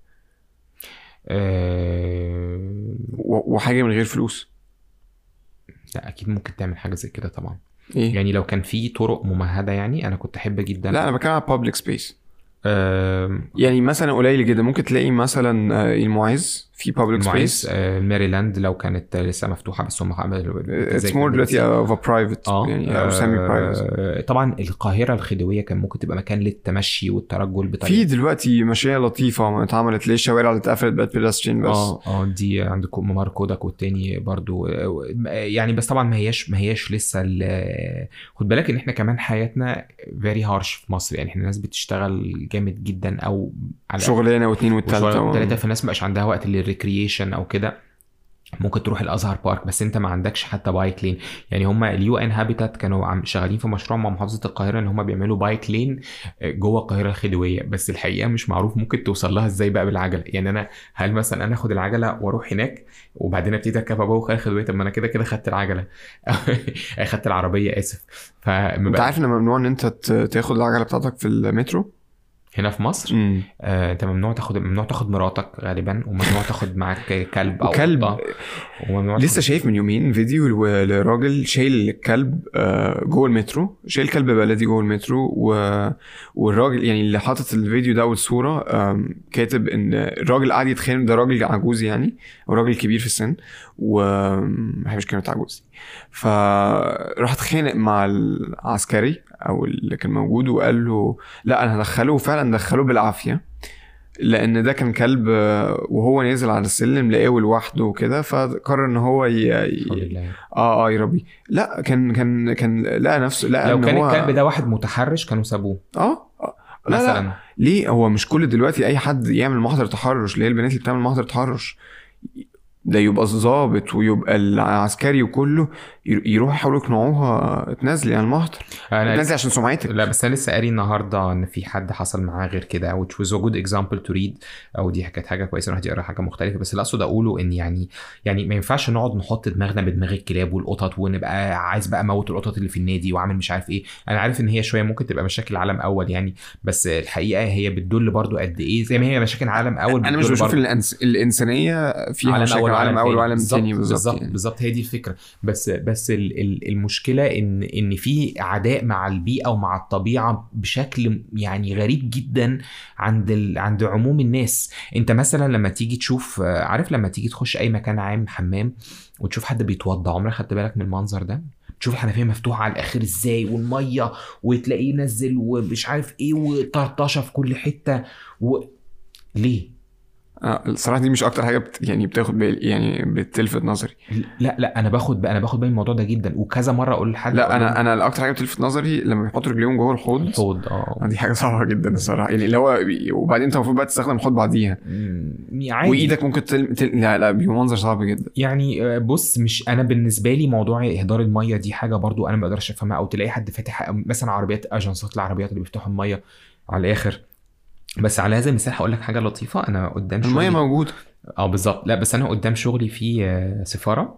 أه... و- وحاجة من غير فلوس لا اكيد ممكن تعمل حاجه زي كده طبعا ايه يعني لو كان في طرق ممهده يعني انا كنت احب جدا لا انا بتكلم على public space آم، يعني مثلا قليل جدا ممكن تلاقي مثلا آه، المعز في بابليك المعز سبيس آه، ماريلاند لو كانت لسه مفتوحه بس هم عملوا اتس مور دلوقتي اوف برايفت اه يعني او سيمي برايفت آه، طبعا القاهره الخديويه كان ممكن تبقى مكان للتمشي والترجل في بطريقه دلوقتي مشاريع لطيفه اتعملت ليه الشوارع اللي اتقفلت بقت بيدسترين بس اه اه دي عندكم ممر كودك والتاني برضو آه، يعني بس طبعا ما هياش ما هياش لسه ال- خد بالك ان احنا كمان حياتنا فيري هارش في مصر يعني احنا ناس بتشتغل جامد جدا او على شغلانه واثنين والثالثه والثلاثه فالناس مبقاش عندها وقت للريكريشن او كده ممكن تروح الازهر بارك بس انت ما عندكش حتى بايك لين يعني هم اليو ان هابيتات كانوا عم شغالين في مشروع مع محافظه القاهره ان هم بيعملوا بايك لين جوه القاهره الخديويه بس الحقيقه مش معروف ممكن توصل لها ازاي بقى بالعجله يعني انا هل مثلا انا اخد العجله واروح هناك وبعدين ابتدي اركبها جوه القاهره الخديويه طب ما انا كده كده خدت العجله خدت العربيه اسف انت فمبقى عارف ان ممنوع ان انت ت- تاخد العجله بتاعتك في المترو هنا في مصر امم آه، انت ممنوع تاخد ممنوع تاخد مراتك غالبا وممنوع تاخد معاك كلب او وكلب. قطة، وممنوع لسه تاخد- شايف من يومين فيديو لو- لراجل شايل الكلب آه، جوه المترو شايل كلب بلدي جوه المترو و... والراجل يعني اللي حاطط الفيديو ده والصوره آم، كاتب ان الراجل قاعد يتخانق ده راجل عجوز يعني او راجل كبير في السن و ما بحبش كلمه عجوز فراح اتخانق مع العسكري او اللي كان موجود وقال له لا انا هدخله وفعلا دخله بالعافيه لان ده كان كلب آه، وهو نازل على السلم لقاه لوحده وكده فقرر ان هو ي... الحمد ي... لله. اه اه يربي لا كان كان كان لقى نفسه لقى لو ان كان هو الكلب ده واحد متحرش كانوا سابوه اه آه. لا لا مثلا ليه هو مش كل دلوقتي اي حد يعمل محضر تحرش ليه البنات اللي بتعمل محضر تحرش ده يبقى الضابط ويبقى العسكري وكله ير- يروحوا يحاولوا يقنعوها تنزلي عن المحضر انا تنزلي عشان سمعتك لا بس انا لسه قاري النهارده ان في حد حصل معاه غير كده which was a good example to read او دي كانت حاجه كويسه الواحد يقرا حاجه مختلفه بس اللي اقصد اقوله ان يعني يعني ما ينفعش نقعد نحط دماغنا بدماغ الكلاب والقطط ونبقى عايز بقى اموت القطط اللي في النادي واعمل مش عارف ايه انا عارف ان هي شويه ممكن تبقى مشاكل عالم اول يعني بس الحقيقه هي بتدل برضو قد ايه زي ما هي مشاكل عالم اول انا مش بتدل بشوف برضو- الأنس... الانسانيه فيها مشاكل عالم اول وعالم تاني بالظبط بالظبط يعني. بالظبط هي دي الفكره بس بس ال- ال- المشكله ان ان في عداء مع البيئه ومع الطبيعه بشكل يعني غريب جدا عند ال... عند عموم الناس انت مثلا لما تيجي تشوف آه، عارف لما تيجي تخش اي مكان عام حمام وتشوف حد بيتوضى عمرك خدت بالك من المنظر ده تشوف الحنفيه مفتوحه على الاخر ازاي والميه وتلاقيه نزل ومش عارف ايه وطرطشه في كل حته و... ليه؟ آه الصراحه دي مش اكتر حاجه بت... يعني بتاخد بالي يعني بتلفت نظري لا لا انا باخد انا باخد بالي من الموضوع ده جدا وكذا مره اقول لحد لا انا انا الاكتر حاجه بتلفت نظري لما بيحطوا رجليهم جوه الحوض الحوض اه دي حاجه صعبه جدا الصراحه يعني اللي هو وبعدين انت المفروض بقى تستخدم الحوض بعديها مم، عادي وايدك ممكن تل... تل... لا لا بيبقى منظر صعب جدا يعني آه، بص مش انا بالنسبه لي موضوع اهدار الميه دي حاجه برضو انا ما اقدرش افهمها او تلاقي حد فاتح مثلا عربيات اجنسات العربيات اللي بيفتحوا الميه على الاخر بس على هذا المثال هقول لك حاجه لطيفه انا قدام الميه شغلي موجوده اه بالظبط لا بس انا قدام شغلي في آه، سفاره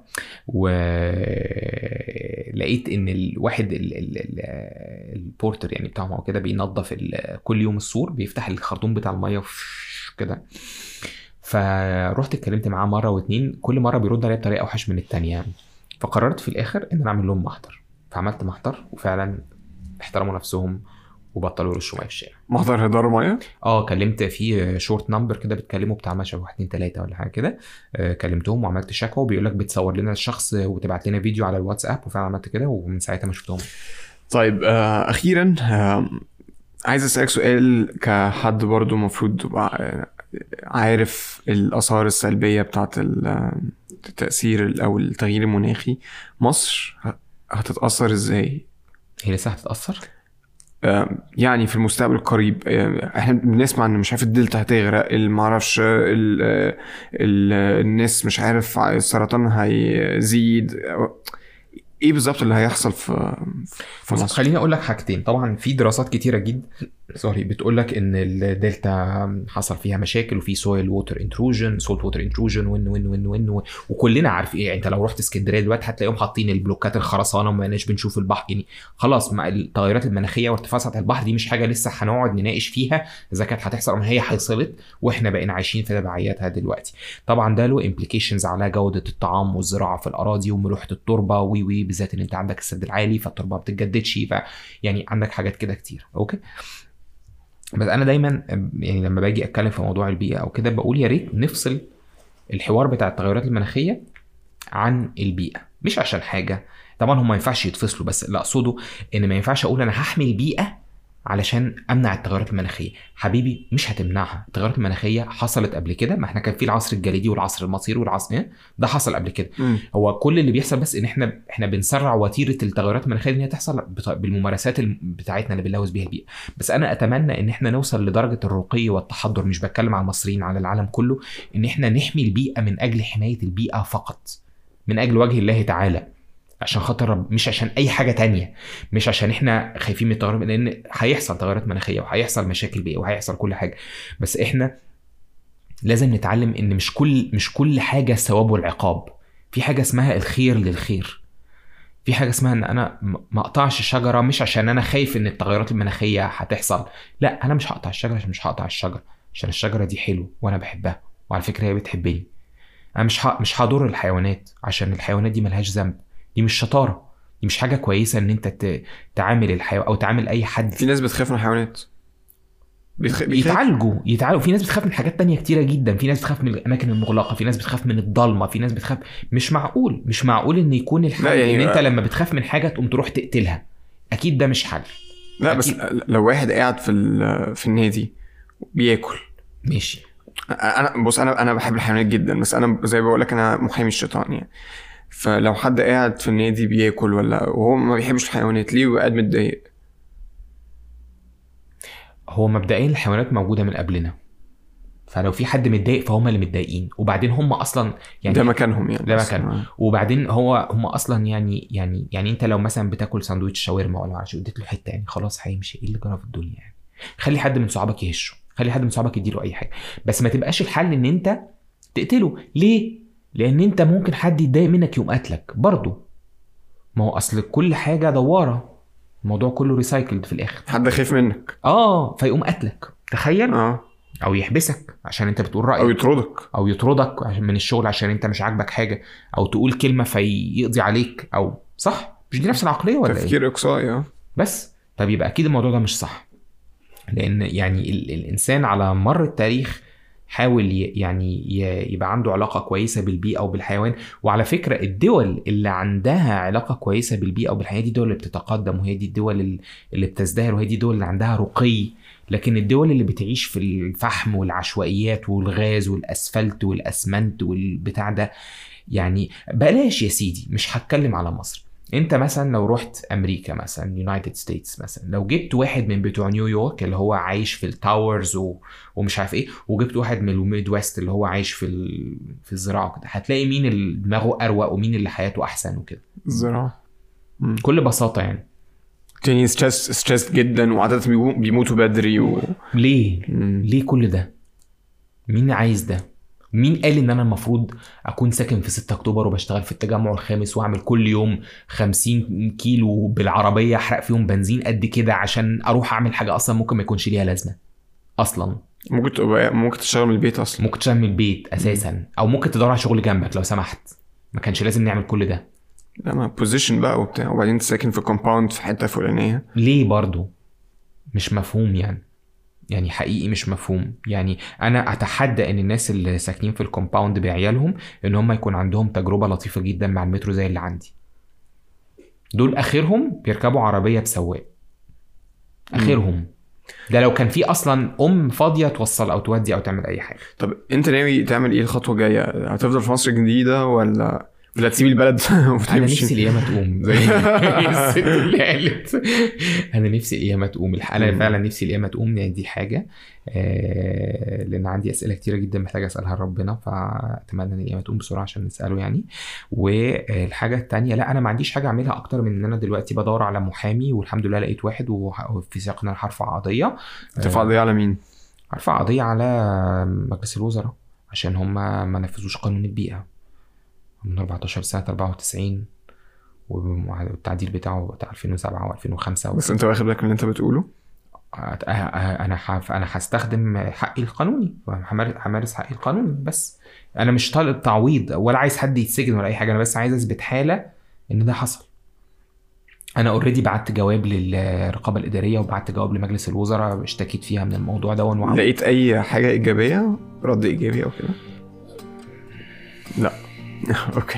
ولقيت ان الواحد ال- ال- ال- البورتر يعني بتاعهم او كده بينظف ال- كل يوم السور بيفتح الخرطوم بتاع الميه وف- كده فرحت اتكلمت معاه مره واتنين كل مره بيرد عليا بطريقه اوحش من التانيه فقررت في الاخر ان انا اعمل لهم محضر فعملت محضر وفعلا احترموا نفسهم وبطلوا يرشوا ميه في الشارع محضر هدار ميه اه كلمت في شورت نمبر كده بتكلمه بتاع مثلا واحد اتنين تلاته ولا حاجه كده آه، كلمتهم وعملت شكوى وبيقول لك بتصور لنا الشخص وتبعت لنا فيديو على الواتساب وفعلا عملت كده ومن ساعتها ما شفتهم طيب آه اخيرا آه عايز اسالك سؤال كحد برضو المفروض تبقى آه، عارف الاثار السلبيه بتاعت ال- آه، التاثير ال- او التغيير المناخي مصر ه- هتتاثر ازاي هي لسه هتتاثر آه، يعني في المستقبل القريب آه، احنا بنسمع ان مش عارف الدلتا هتغرق اللي معرفش ال- آه، ال- الناس مش عارف السرطان هيزيد ايه بالظبط اللي هيحصل في في بص مصر خليني اقول لك حاجتين طبعا في دراسات كتيره جدا سوري بتقول لك ان الدلتا حصل فيها مشاكل وفي سويل ووتر انتروجن سولت ووتر انتروجن وين وين وين وين وكلنا عارف ايه يعني انت لو رحت اسكندريه دلوقتي هتلاقيهم حاطين البلوكات الخرسانه وما بقناش بنشوف البحر يعني خلاص مع التغيرات المناخيه وارتفاع سطح البحر دي مش حاجه لسه هنقعد نناقش فيها اذا كانت هتحصل ما هي حصلت واحنا بقينا عايشين في تبعياتها دلوقتي طبعا ده له امبليكيشنز على جوده الطعام والزراعه في الاراضي وملوحه التربه وي وي بالذات ان انت عندك السد العالي فالتربه ما بتتجددش ف يعني عندك حاجات كده كتير اوكي بس انا دايما يعني لما باجي اتكلم في موضوع البيئه او كده بقول يا ريت نفصل الحوار بتاع التغيرات المناخيه عن البيئه مش عشان حاجه طبعا هم ما ينفعش يتفصلوا بس اللي اقصده ان ما ينفعش اقول انا هحمي البيئه علشان امنع التغيرات المناخيه حبيبي مش هتمنعها التغيرات المناخيه حصلت قبل كده ما احنا كان في العصر الجليدي والعصر المصيري والعصر إيه؟ ده حصل قبل كده مم. هو كل اللي بيحصل بس ان احنا احنا بنسرع وتيره التغيرات المناخيه دي ان هي تحصل بط- بالممارسات الم- بتاعتنا اللي بنلوث بيها البيئه بس انا اتمنى ان احنا نوصل لدرجه الرقي والتحضر مش بتكلم على المصريين على العالم كله ان احنا نحمي البيئه من اجل حمايه البيئه فقط من اجل وجه الله تعالى عشان خاطر رب مش عشان اي حاجه تانية مش عشان احنا خايفين من التغيرات لان هيحصل تغيرات مناخيه وهيحصل مشاكل بيئيه وهيحصل كل حاجه بس احنا لازم نتعلم ان مش كل مش كل حاجه الثواب والعقاب في حاجه اسمها الخير للخير في حاجه اسمها ان انا م- ما اقطعش الشجره مش عشان انا خايف ان التغيرات المناخيه هتحصل لا انا مش هقطع الشجره عشان مش هقطع الشجره عشان الشجره دي حلوه وانا بحبها وعلى فكره هي بتحبني انا مش ه... مش هضر الحيوانات عشان الحيوانات دي ملهاش ذنب دي مش شطاره دي مش حاجه كويسه ان انت ت... تعامل الحيوان او تعامل اي حد في ناس بتخاف من الحيوانات بيتخ... بيخاف يتعالجوا يتعالجوا في ناس بتخاف من حاجات تانية كتيرة جدا في ناس بتخاف من الأماكن المغلقة في ناس بتخاف من الضلمة في ناس بتخاف مش معقول مش معقول إن يكون الحل لا، يعني إن أنت بقى- لما بتخاف من حاجة تقوم تروح تقتلها أكيد ده مش حل لا بس لو واحد قاعد في ال... في النادي بياكل ماشي انا بص انا انا بحب الحيوانات جدا بس انا زي ما بقول لك انا محامي الشيطان يعني فلو حد قاعد في النادي بياكل ولا وهو ما بيحبش الحيوانات ليه وقاعد متضايق هو مبدئيا الحيوانات موجودة من قبلنا فلو في حد متضايق فهم اللي متضايقين وبعدين هم اصلا يعني ده مكانهم يعني ده بس- مكانهم. وبعدين هو هم اصلا يعني يعني يعني انت لو مثلا بتاكل ساندوتش شاورما ولا معرفش اديت له حته يعني خلاص هيمشي ايه اللي جرى في الدنيا يعني خلي حد من صحابك يهشه خلي حد من صحابك يديله اي حاجه بس ما تبقاش الحل ان انت تقتله ليه لان انت ممكن حد يتضايق منك يقوم قتلك برضه ما هو اصل كل حاجه دواره الموضوع كله ريسايكلد في الاخر حد خايف منك اه فيقوم قتلك تخيل اه او يحبسك عشان انت بتقول رايك او يطردك او يطردك عشان- من الشغل عشان انت مش عاجبك حاجه او تقول كلمه فيقضي عليك او صح مش دي نفس العقليه ولا ايه تفكير اقصائي اه بس طب يبقى اكيد الموضوع ده مش صح لان يعني ال الانسان على مر التاريخ حاول ي- يعني ي- يبقى عنده علاقه كويسه بالبيئه وبالحيوان وعلى فكره الدول اللي عندها علاقه كويسه بالبيئه وبالحيوان دي الدول اللي بتتقدم وهي دي الدول ال- اللي بتزدهر وهي دي الدول اللي عندها رقي لكن الدول اللي بتعيش في الفحم والعشوائيات والغاز والاسفلت والاسمنت والبتاع ده يعني بلاش يا سيدي مش هتكلم على مصر انت مثلا لو رحت امريكا مثلا يونايتد ستيتس مثلا لو جبت واحد من بتوع نيويورك اللي هو عايش في التاورز و... ومش عارف ايه وجبت واحد من الميد ويست اللي هو عايش في ال... في الزراعه كده هتلاقي مين اللي دماغه اروق ومين اللي حياته احسن وكده الزراعه بكل بساطه يعني يعني ستريس ستريس جدا وعادة بيمو- بيموتوا بدري و... ليه مم. ليه كل ده مين عايز ده مين قال ان انا المفروض اكون ساكن في 6 اكتوبر وبشتغل في التجمع الخامس واعمل كل يوم 50 كيلو بالعربيه احرق فيهم بنزين قد كده عشان اروح اعمل حاجه اصلا ممكن ما يكونش ليها لازمه اصلا ممكن تبقى ممكن تشتغل من البيت اصلا ممكن تشتغل من البيت اساسا او ممكن تدور على شغل جنبك لو سمحت ما كانش لازم نعمل كل ده لا ما بوزيشن بقى وبتاع وبعدين انت ساكن في كومباوند في حته فلانيه ليه برضو مش مفهوم يعني يعني حقيقي مش مفهوم يعني انا اتحدى ان الناس اللي ساكنين في الكومباوند بعيالهم ان هم يكون عندهم تجربه لطيفه جدا مع المترو زي اللي عندي دول اخرهم بيركبوا عربيه بسواق اخرهم ده لو كان في اصلا ام فاضيه توصل او تودي او تعمل اي حاجه طب انت ناوي تعمل ايه الخطوه الجايه هتفضل في مصر الجديده ولا ولا تسيب البلد انا وتمشي نفسي القيامه تقوم زي الست اللي قالت انا نفسي القيامه تقوم الح- انا مم. فعلا نفسي القيامه تقوم لان دي حاجه آه، لان عندي اسئله كتيره جدا محتاج اسالها لربنا فاتمنى ان القيامه تقوم بسرعه عشان نساله يعني والحاجه التانية لا انا ما عنديش حاجه اعملها اكتر من ان انا دلوقتي بدور على محامي والحمد لله لقيت واحد وح- وفي سياق ان انا هرفع قضيه ترفع قضيه على مين؟ هرفع قضيه على مجلس الوزراء عشان هم ما نفذوش قانون البيئه من 14 سنه 94 والتعديل بتاعه بتاع 2007 و2005 بس انت واخد بالك من اللي انت بتقوله؟ انا حف... انا هستخدم حقي القانوني همار- همارس حقي القانوني بس انا مش طالب تعويض ولا عايز حد يتسجن ولا اي حاجه انا بس عايز اثبت حاله ان ده حصل انا انا اوريدي بعت جواب للرقابه الاداريه وبعت جواب لمجلس الوزراء اشتكيت فيها من الموضوع ده وعم- لقيت اي حاجه ايجابيه رد ايجابي او كده لا اوكي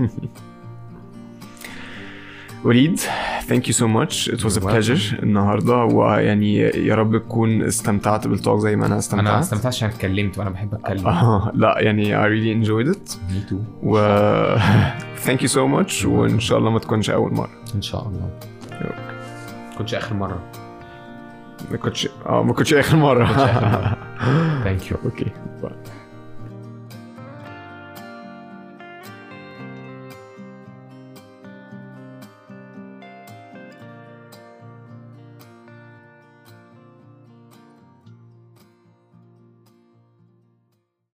وليد thank you so much it was a You're welcome. pleasure النهارده ويعني يا رب تكون استمتعت بالتوك زي ما انا استمتعت انا استمتعت عشان اتكلمت وانا بحب اتكلم آه لا يعني I really enjoyed it مي تو و thank you so much وان شاء الله ما تكونش اول مره ان شاء الله كنتش اخر مره ما كنتش اه ما كنتش اخر مره كنتش آخر مرة. ثانك يو اوكي باي